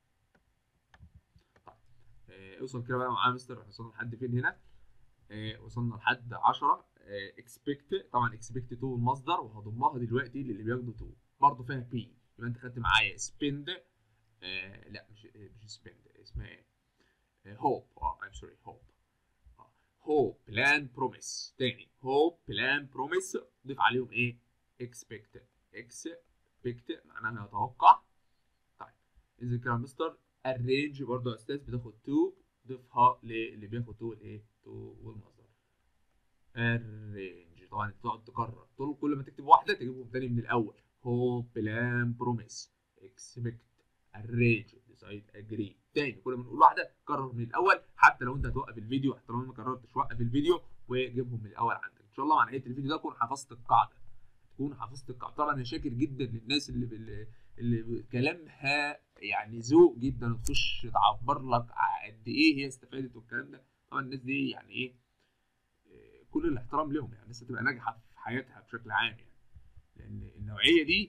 Speaker 1: طيب إيه اوصل كده بقى معايا مستر احنا وصلنا لحد فين هنا إيه وصلنا لحد 10 اكسبكت طبعا اكسبكت تو المصدر وهضمها دلوقتي للي بياخدوا تو برضه فيها بي يبقى انت خدت معايا سبند آه لا مش مش سبند اسمها ايه هوب اه ام سوري هوب هوب بلان بروميس تاني هوب بلان بروميس ضيف عليهم ايه اكسبكت اكسبكت معناها يتوقع طيب انزل كده مستر الرينج برضه يا استاذ بتاخد تو ضيفها للي بياخد تو الايه تو والمصدر الرينج طبعا تقعد تكرر طول كل ما تكتب واحده تجيبهم تاني من الاول هوب بلان بروميس اكسبكت الرينج ديسايد اجري تاني كل ما نقول واحده كرر من الاول حتى لو انت هتوقف الفيديو حتى لو ما كررتش وقف الفيديو وجيبهم من الاول عندك ان شاء الله مع نهايه الفيديو ده تكون حفظت القاعده تكون حفظت القاعده طبعا انا شاكر جدا للناس اللي اللي, اللي كلامها يعني ذوق جدا تخش تعبر لك قد ايه هي استفادت والكلام ده طبعا الناس دي يعني ايه كل الاحترام لهم يعني لسه تبقى ناجحه في حياتها بشكل عام يعني لان النوعيه دي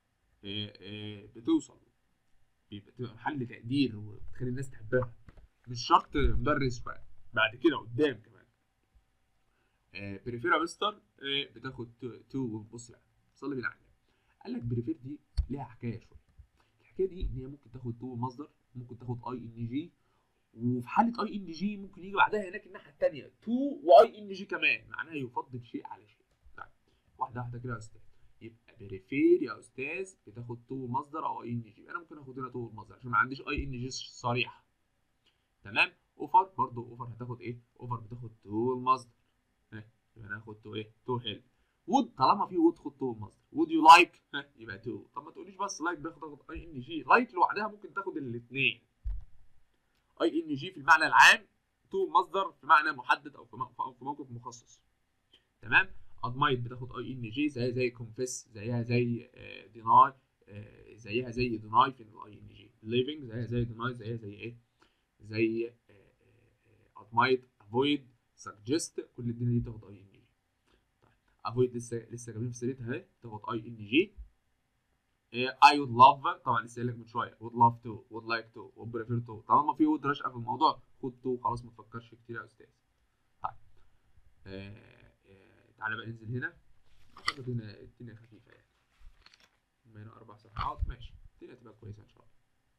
Speaker 1: بتوصل بتبقى محل تقدير وبتخلي الناس تحبها مش شرط مدرس بعد كده قدام كمان بريفيرا مستر بتاخد تو بص بقى صلي بينا على قال لك بريفير دي ليها حكايه شويه الحكايه دي ان هي ممكن تاخد تو مصدر ممكن تاخد اي ان جي وفي حاله اي ان جي ممكن يجي بعدها هناك الناحيه الثانيه تو واي ان جي كمان معناها يفضل شيء على شيء طيب واحده واحده كده يا استاذ يبقى بريفير يا استاذ بتاخد تو مصدر او اي ان جي انا ممكن اخد هنا تو مصدر عشان ما عنديش اي ان جي صريحه تمام اوفر برضه اوفر هتاخد ايه اوفر بتاخد تو المصدر ها يبقى هناخد تو ايه تو هيلب وود طالما في وود خد تو المصدر وود يو لايك يبقى تو طب ما تقوليش بس لايك بياخد تاخد اي ان جي لايك لوحدها ممكن تاخد الاثنين اي ان جي في المعنى العام تو مصدر في معنى محدد او في م- أو في موقف مخصص تمام ادمايت بتاخد اي ان جي زيها زي كونفيس زيها زي ديناي زيها زي ديناي في الاي ان جي ليفنج زيها زي ديناي زيها زي ايه زي ادمايت افويد سجست كل الدنيا دي بتاخد اي ان جي افويد لسه لسه جايبين في سيرتها اهي تاخد اي ان جي اي وود لاف طبعا لسه قايل لك من شويه وود لاف تو وود لايك تو وود بريفير تو طالما في وود راشقه في الموضوع خد تو خلاص ما تفكرش كتير يا استاذ طيب آه آه تعالى بقى ننزل هنا اعتقد هنا الدنيا خفيفه يعني بما هنا اربع صفحات ماشي الدنيا تبقى كويسه ان شاء الله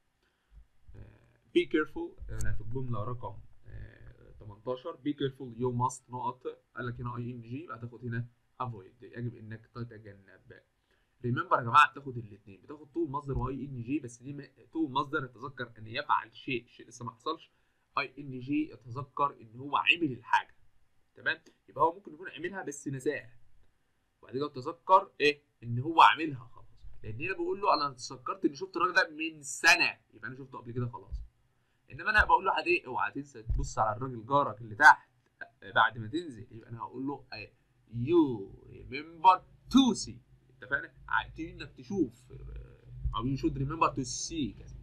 Speaker 1: بي كيرفول انا في الجمله رقم آه 18 بي كيرفول يو ماست نقط قال لك هنا اي ان جي هتاخد هنا افويد يجب انك تتجنب ريمبر يا جماعه بتاخد الاثنين بتاخد طول مصدر واي ان جي بس دي م- طول مصدر يتذكر ان يفعل شيء شيء لسه ما حصلش اي ان جي يتذكر ان هو عمل الحاجه تمام يبقى هو ممكن يكون عملها بس نساها وبعد كده تذكر ايه ان هو عاملها خلاص لان هنا بقول له انا تذكرت اني شفت الراجل ده من سنه يبقى انا شفته قبل كده خلاص انما انا بقول له واحد ايه اوعى تنسى تبص على الراجل جارك اللي تحت بعد ما تنزل يبقى انا هقول له يو ريمبر تو سي اتفقنا عايزين انك تشوف آه، او يو شود ريمبر تو سي كذا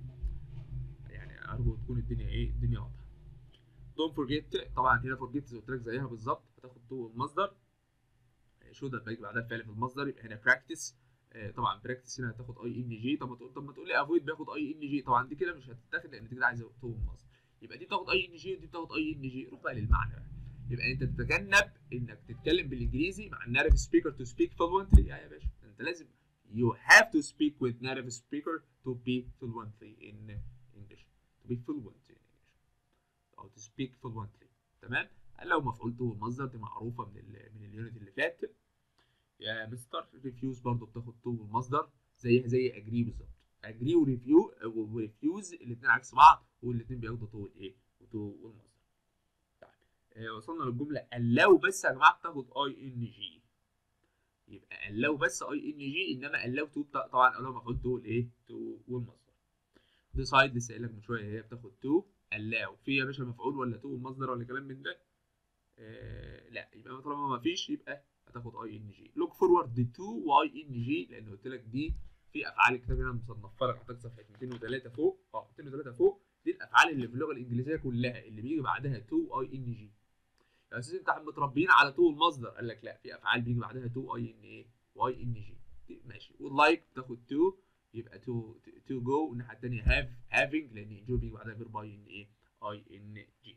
Speaker 1: يعني ارجو تكون الدنيا ايه الدنيا واضحه دونت فورجيت طبعا هنا فورجيت قلت لك زيها بالظبط هتاخد تو المصدر شود هتلاقي بعدها الفعل في المصدر يبقى هنا براكتس طبعا براكتس هنا هتاخد اي ان جي طب ما تقول طب ما تقول لي افويد بياخد اي ان جي طبعا دي كده مش هتتاخد لان دي كده عايزه تو المصدر يبقى دي بتاخد اي ان جي ودي بتاخد اي ان جي روح بقى للمعنى بقى يبقى انت تتجنب انك تتكلم بالانجليزي مع الناتيف سبيكر تو سبيك fluently يا يا باشا انت لازم you have to speak with native speaker to be fluently in English to be fluent in English او to speak fluently تمام لو مفعول تو المصدر دي معروفه من ال من اليونت اللي فات يا مستر ريفيوز برضو بتاخد تو المصدر زيها زي اجري بالظبط اجري وريفيو وريفيوز الاثنين عكس بعض والاثنين بياخدوا تو الايه وتو والمصدر طيب آه وصلنا للجمله allow بس يا جماعه بتاخد اي ان جي يبقى allow بس اي ان جي انما allow تو بتا- طبعا allow مفعول تو الايه تو والمصدر decide لسه قايل لك من شويه هي بتاخد تو allow في يا باشا مفعول ولا تو والمصدر ولا كلام من ده آه لا يبقى طالما ما فيش يبقى هتاخد اي ان جي لوك فورورد تو واي ان جي لان قلت لك دي في افعال الكتاب هنا مصنفه لك هتحتاج صفحه 203 فوق اه 203 فوق دي الافعال اللي في اللغه الانجليزيه كلها اللي بيجي بعدها تو اي ان جي يا اساس انت متربيين على تو المصدر قال لك لا في افعال بيجي بعدها تو اي ان ايه واي ان جي ماشي واللايك بتاخد تو يبقى تو تو جو والناحيه الثانيه هاف هافينج لان انجوي بيجي بعدها فيرب اي ان ايه اي ان جي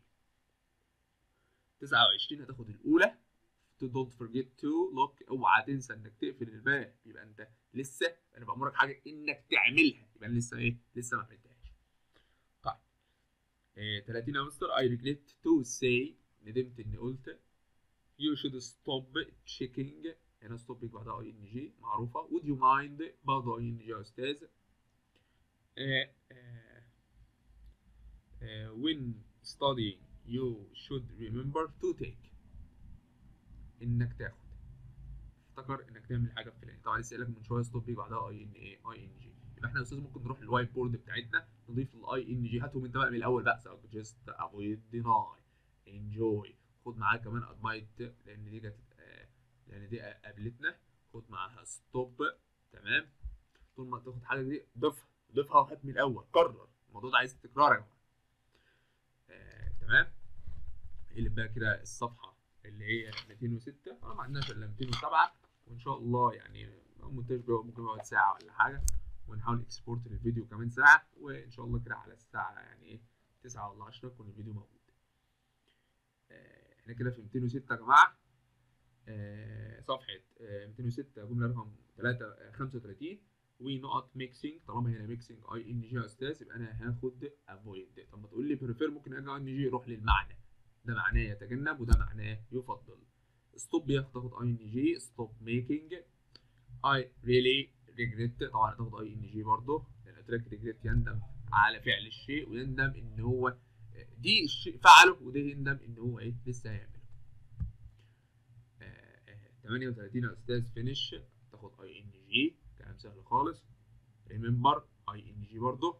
Speaker 1: 29 هتاخد الاولى to don't forget to look اوعى تنسى انك تقفل الباب يبقى انت لسه انا بامرك حاجه انك تعملها يبقى أنا لسه ايه لسه ما عملتهاش طيب إيه 30 يا مستر I regret to say ندمت اني قلت you should stop checking هنا stop يجي بعدها اي ان جي معروفه would you mind برضه اي ان جي يا استاذ آه، آه، آه، when studying you should remember to take انك تاخد افتكر انك تعمل حاجه فلانيه طبعا لسه قايلك من شويه ستوب بيجي بعدها اي ان اي اي ان جي يبقى احنا يا استاذ ممكن نروح للوايت بورد بتاعتنا نضيف الاي ان جي هاتهم انت بقى من الاول بقى سواء جست افويد ديناي انجوي خد معاها كمان ادمايت لان دي جت آه، لان دي قابلتنا خد معاها ستوب تمام طول ما تاخد حاجه دي ضيفها ضيفها وهات من الاول كرر الموضوع ده عايز تكرار يا جماعه آه، تمام اللي بقى كده الصفحه اللي هي 206 اه ما عندناش الا 207 وان شاء الله يعني المونتاج بيقعد- ممكن يقعد ساعه ولا حاجه ونحاول اكسبورت للفيديو كمان ساعه وان شاء الله كده على الساعه يعني ايه 9 ولا 10 يكون الفيديو موجود آه، احنا كده في 206 يا جماعه آه، صفحه آه، 206 جمله رقم 3 35 ونقط ميكسينج طالما هنا ميكسينج اي ان جي يا استاذ يبقى انا هاخد افويد طب ما تقول لي بريفير ممكن اجي اي ان جي روح للمعنى ده معناه يتجنب وده معناه يفضل ستوب بياخد اي ان جي ستوب ميكينج اي ريلي ريجريت طبعا هتاخد اي ان جي برضه لان قلت لك ريجريت يندم على فعل الشيء ويندم ان هو دي الشيء فعله وده يندم ان هو ايه لسه هيعمله آه، آه، 38 يا استاذ فينيش تاخد اي ان جي كلام سهل خالص ريمبر اي ان جي برضه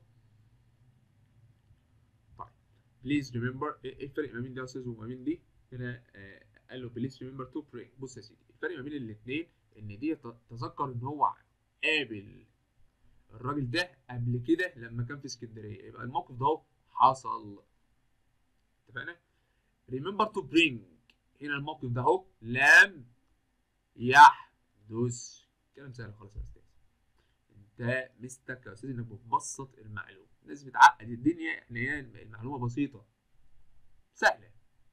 Speaker 1: طيب بليز ريمبر ايه الفرق ما بين دي يا استاذ وما بين دي هنا آه، قال له بليز ريمبر تو بري بص يا سيدي الفرق ما بين الاثنين ان دي ت- تذكر ان هو قابل الراجل ده قبل كده لما كان في اسكندريه يبقى الموقف ده اهو حصل اتفقنا ريمبر تو برينج هنا الموقف ده اهو لم يحدث كلام سهل خالص يا استاذ انت مستك يا استاذ انك بتبسط المعلومه الناس بتعقد الدنيا احنا هي المعلومه بسيطه سهله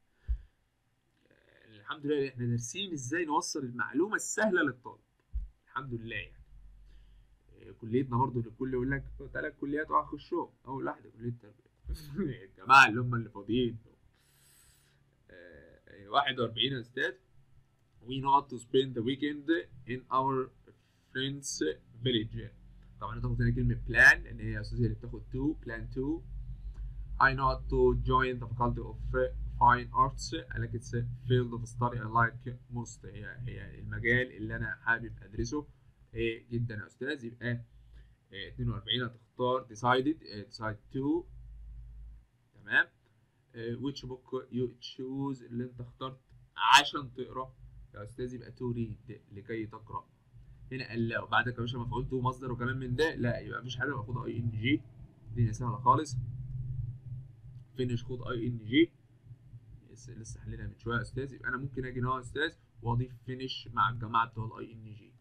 Speaker 1: آه، الحمد لله احنا دارسين ازاي نوصل المعلومه السهله للطالب الحمد لله يعني آه، كليتنا برضو الكل يقول لك ثلاث كليات وهخشهم اول واحده كليه التربيه الجماعه اللي هم اللي فاضيين آه، آه، 41 يا استاذ we not to spend the weekend in our friends village طبعا هتاخد هنا كلمة plan لأن هي أساسية اللي بتاخد to plan to I not to join the faculty of fine arts قال لك it's a field of study I like most هي هي المجال اللي أنا حابب أدرسه إيه جدا يا أستاذ يبقى إيه 42 هتختار decided إيه decide to تمام إيه which book you choose اللي أنت اخترت عشان تقرأ يا استاذ يبقى تو ريد لكي تقرا هنا قال لا وبعدك يا باشا مفعول تو مصدر وكلام من ده لا يبقى مفيش حاجه يبقى خد اي ان جي الدنيا سهله خالص فينش خد اي ان جي لسه لسه حلينها من شويه يا استاذ يبقى انا ممكن اجي هنا يا استاذ واضيف فينش مع الجماعه بتوع الاي ان جي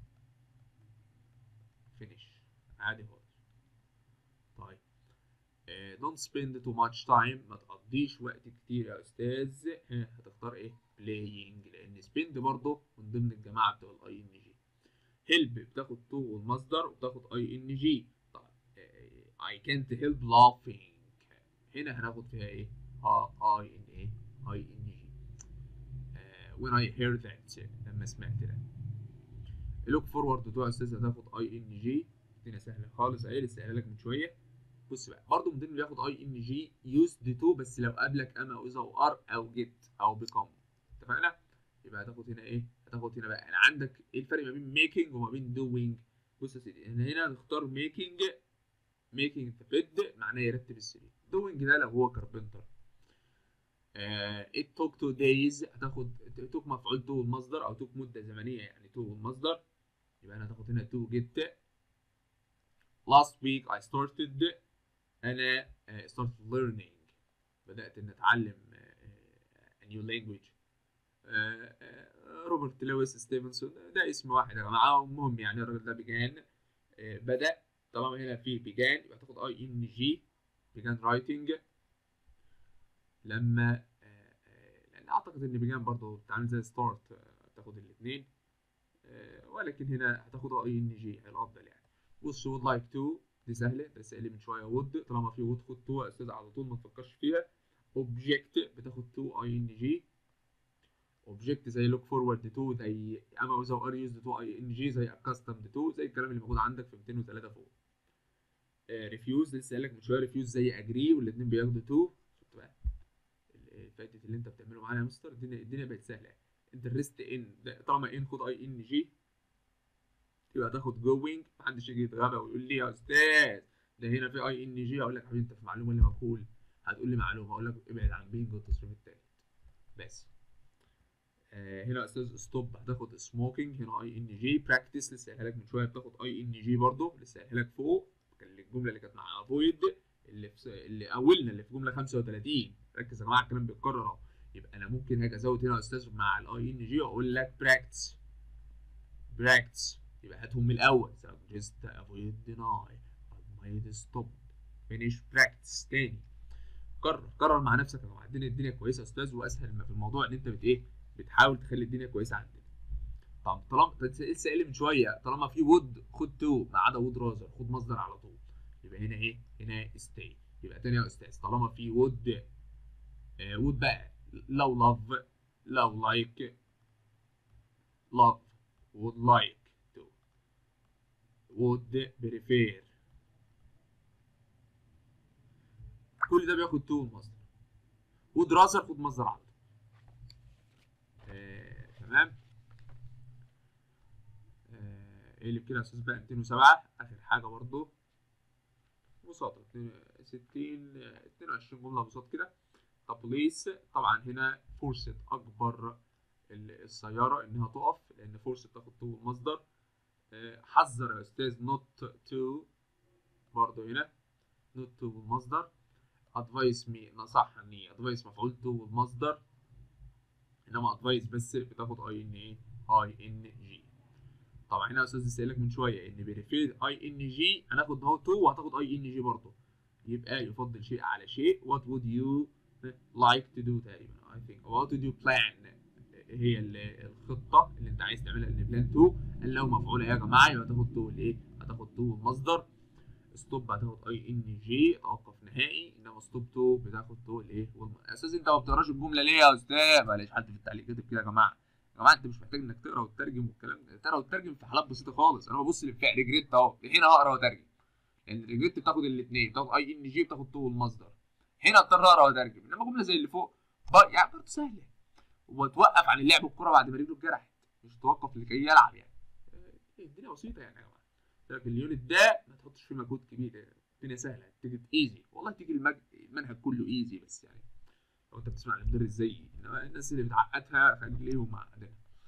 Speaker 1: فينش عادي خالص طيب دونت سبيند تو ماتش تايم ما تقضيش وقت كتير يا استاذ ها، هتختار ايه بلاينج لان سبيند برضه من ضمن الجماعه بتوع الاي ان جي هيلب بتاخد تو والمصدر وبتاخد اي ان جي طيب اي كانت هيلب لافينج هنا هناخد فيها ايه اه اي ان ايه اي ان جي when I heard that لما سمعت ده لوك فورورد تو يا استاذ هتاخد اي ان جي الدنيا سهله خالص اهي لسه قايلها لك من شويه بص بقى برضه من ضمن اللي بياخد اي ان جي يوزد تو بس لو قابلك اما او اذا او ار او جيت او بيكم اتفقنا يبقى هتاخد هنا ايه هتاخد هنا بقى انا عندك ايه الفرق ما بين ميكنج وما بين دوينج بص يا سيدي انا هنا هنختار ميكنج ميكنج ذا بيد معناه يرتب السرير دوينج ده لو هو كاربنتر ات توك تو دايز هتاخد توك مفعول تو المصدر او توك مده زمنيه يعني تو المصدر يبقى انا هتاخد هنا تو جيت last week I started انا uh, started learning بدات ان اتعلم uh, a new language uh, uh, روبرت لويس ستيفنسون ده اسم واحد يا جماعه المهم يعني الراجل ده بيجان uh, بدا طالما هنا في بيجان يبقى تاخد اي ان جي بيجان رايتنج لما uh, uh, لان اعتقد ان بيجان برضه بتعمل زي ستارت uh, تاخد الاثنين uh, ولكن هنا هتاخد اي ان جي الافضل يعني بص would like to دي سهله ده سألي من شويه would طالما في would خد تو يا استاذ على طول ما تفكرش فيها object بتاخد تو اي ان جي object زي look forward to زي اما وذا ار يوزد تو اي ان جي زي accustomed to زي الكلام اللي موجود عندك في 203 فوق ريفيوز لسه قايل لك من شويه ريفيوز زي اجري والاثنين بياخدوا تو شفت بقى فاتت اللي انت بتعمله معانا يا مستر الدنيا الدنيا بقت سهله انترست ان طالما ان خد اي ان جي يبقى تاخد جوينج محدش يجي يتغابى ويقول لي يا استاذ ده هنا في اي ان جي اقول لك حبيبي انت في معلومه اللي مقول هتقول لي معلومه اقول لك ابعد عن بينج والتصريف التالت بس آه هنا يا استاذ ستوب هتاخد سموكينج هنا اي ان جي براكتس لسه قايلها لك من شويه بتاخد اي ان جي برضه لسه قايلها لك فوق كان الجمله اللي كانت مع افويد اللي في اللي اولنا اللي في جمله 35 ركز يا جماعه الكلام بيتكرر اهو يبقى انا ممكن هاجي ازود هنا يا استاذ مع الاي ان جي واقول لك براكتس براكتس يبقى هاتهم من الاول just avoid deny avoid stop finish practice تاني كرر كرر مع نفسك يا جماعه الدنيا الدنيا كويسه يا استاذ واسهل ما في الموضوع ان انت بت ايه بتحاول تخلي الدنيا كويسه عندنا طب طالما لسه قايل من شويه طالما في وود خد تو ما عدا وود رازر خد مصدر على طول يبقى هنا ايه هنا stay يبقى تاني يا استاذ طالما في وود آه وود بقى لو love لو like love would like would prefer كل ده بياخد تو المصدر ودراسه خد مصدر على طول آه، تمام آه، اقلب كده يا استاذ بقى 207 اخر حاجه برضو بساطه 60 22 جمله بساط كده طب بوليس طبعا هنا فرصه اكبر السياره انها تقف لان فرصه تاخد تو المصدر آه، حذر يا استاذ نوت تو برضه هنا نوت تو المصدر ادفايس مي نصحني ادفايس مفعول تو المصدر انما ادفايس بس بتاخد اي ان ايه اي ان جي طبعا هنا يا استاذ لسه لك من شويه ان بريفير اي ان جي هناخد اهو تو وهتاخد اي ان جي برضه يبقى يفضل شيء على شيء what would you like to do تقريبا I think what would you plan هي الخطه اللي انت عايز تعملها ان بلان 2 اللي لو مفعوله يا جماعه يبقى هتاخد 2 الايه هتاخد 2 المصدر ستوب هتاخد اي ان جي توقف نهائي انما ستوب 2 بتاخد 2 الايه اساس انت ما بتقراش الجمله ليه يا استاذ معلش حد في التعليق كاتب كده يا جماعه يا جماعه انت مش محتاج انك تقرا وتترجم والكلام ده تقرا وتترجم في حالات بسيطه خالص انا ببص للفعل ريجريت اهو هنا هقرا واترجم لان يعني الريجريت بتاخد الاثنين بتاخد اي ان جي بتاخد 2 المصدر هنا اضطر اقرا واترجم انما جمله زي اللي فوق يعني برضه سهله وتوقف عن اللعب الكوره بعد ما رجله اتجرحت مش توقف لكي يلعب يعني الدنيا بسيطه يعني يا جماعه لكن اليونت ده ما تحطش فيه مجهود كبير الدنيا سهله تيجي ايزي والله تيجي المج... المنهج كله ايزي بس يعني لو انت بتسمع المدرس زيي انما الناس اللي بتعقدها خليهم معقدينها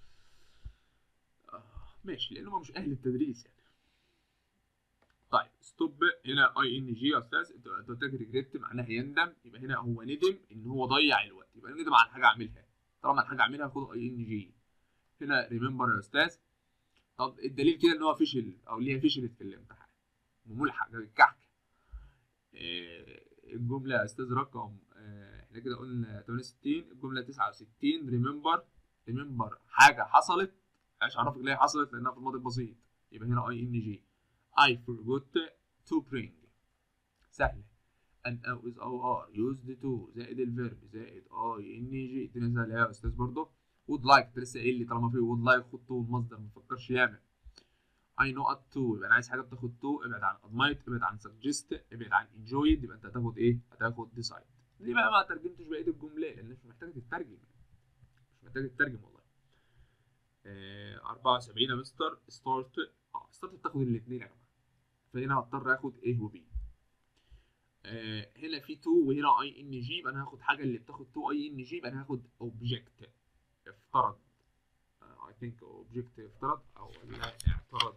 Speaker 1: آه ماشي لانهم مش اهل التدريس يعني طيب ستوب هنا اي ان جي يا استاذ انت قلت لك ريجريت معناها يندم يبقى هنا هو ندم ان هو ضيع الوقت يبقى ندم على حاجه عاملها طالما الحاجه اعملها خد اي ان جي هنا ريمبر يا استاذ طب الدليل كده ان هو فشل او ليها فشلت في الامتحان ملحق الكحك إيه الجمله يا استاذ رقم إيه احنا كده قلنا 68 الجمله 69 ريمبر ريمبر حاجه حصلت مش عارف ليه حصلت لانها في الماضي البسيط يبقى هنا اي ان جي I forgot to bring سهله ان او از او ار يوزد تو زائد الفيرب زائد اي ان جي الدنيا سهله يا استاذ برضه وود لايك انت لسه قايل لي طالما في وود لايك خد تو المصدر ما تفكرش ياما اي نو ات تو يبقى انا عايز حاجه بتاخد تو ابعد عن ادمايت ابعد عن سجست ابعد عن انجويد يبقى انت هتاخد ايه؟ هتاخد ديسايد ليه بقى ما ترجمتش بقيه الجمله؟ لان مش محتاج تترجم مش محتاج تترجم والله آه 74 يا مستر ستارت اه ستارت بتاخد الاثنين يا جماعه فهنا هضطر اخد ايه وبي آه هنا في 2 وهنا اي ان جي يبقى انا هاخد حاجه اللي بتاخد 2 اي ان جي يبقى انا هاخد اوبجكت افترض اي ثينك اوبجكت افترض او لا اعترض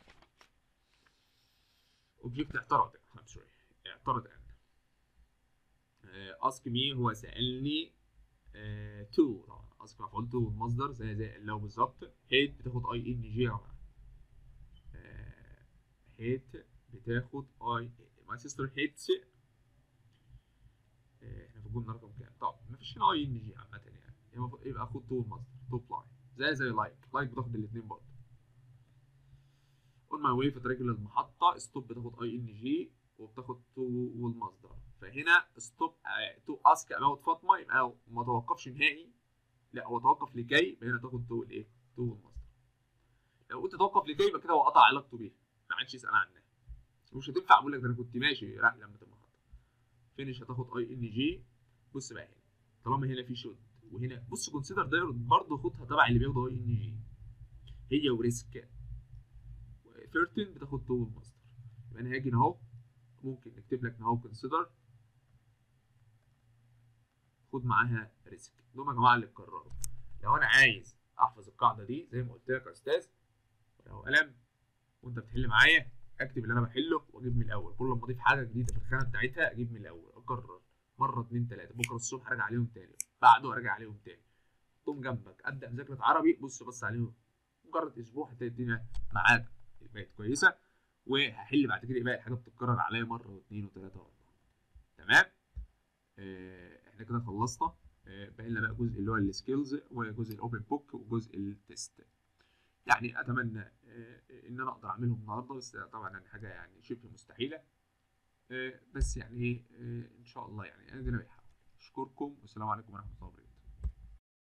Speaker 1: اوبجكت اعترض ام سوري اعترض ان اسك مي هو سالني تو طبعا اسك مفعول تو المصدر زي زي لو بالظبط هيت بتاخد اي ان جي يا جماعه هيت بتاخد اي ماي سيستر هيتس احنا في الجمله رقم كام؟ طب مفيش هنا اي ان جي عامه يعني المفروض يبقى خد تو المصدر تو لاين زي زي لايك لايك بتاخد الاثنين برضه اون ماي واي في طريق للمحطه ستوب بتاخد اي ان جي وبتاخد تو والمصدر فهنا ستوب تو اسك اباوت فاطمه يبقى ما توقفش نهائي لا هو توقف لكي يبقى هنا تاخد تو الايه؟ تو والمصدر لو قلت توقف لكي يبقى كده هو قطع علاقته بيها ما عادش يسال عنها مش هتنفع اقول لك ده انا كنت ماشي رايح لما المحطه فينش هتاخد اي ان جي بص بقى هنا طالما هنا في شوت وهنا بص كونسيدر ده برضه خدها تبع اللي بياخدوا اي ان جي هي وريسك 13 بتاخد تو الماستر يبقى انا هاجي هنا اهو ممكن نكتب لك اهو كونسيدر خد معاها ريسك دول يا جماعه اللي اتكرروا لو انا عايز احفظ القاعده دي زي ما قلت لك يا استاذ ولو قلم وانت بتحل معايا اكتب اللي انا بحله واجيب من الاول كل ما اضيف حاجه جديده في الخانه بتاعتها اجيب من الاول اكرر مره اتنين تلاته بكره الصبح ارجع عليهم تاني بعده ارجع عليهم تاني حطهم جنبك ابدا مذاكره عربي بص بص عليهم مجرد اسبوع هتلاقي الدنيا معاك بقت كويسه وهحل بعد كده باقي الحاجات بتتكرر عليا مره واثنين وثلاثه واربعه تمام آه احنا كده خلصنا آه باقي لنا بقى جزء اللي هو السكيلز وجزء الاوبن بوك وجزء التست يعني اتمنى آه ان انا اقدر اعملهم النهارده بس طبعا يعني حاجه يعني شبه مستحيله آه بس يعني ايه آه ان شاء الله يعني انا بنحاول اشكركم والسلام عليكم ورحمه الله وبركاته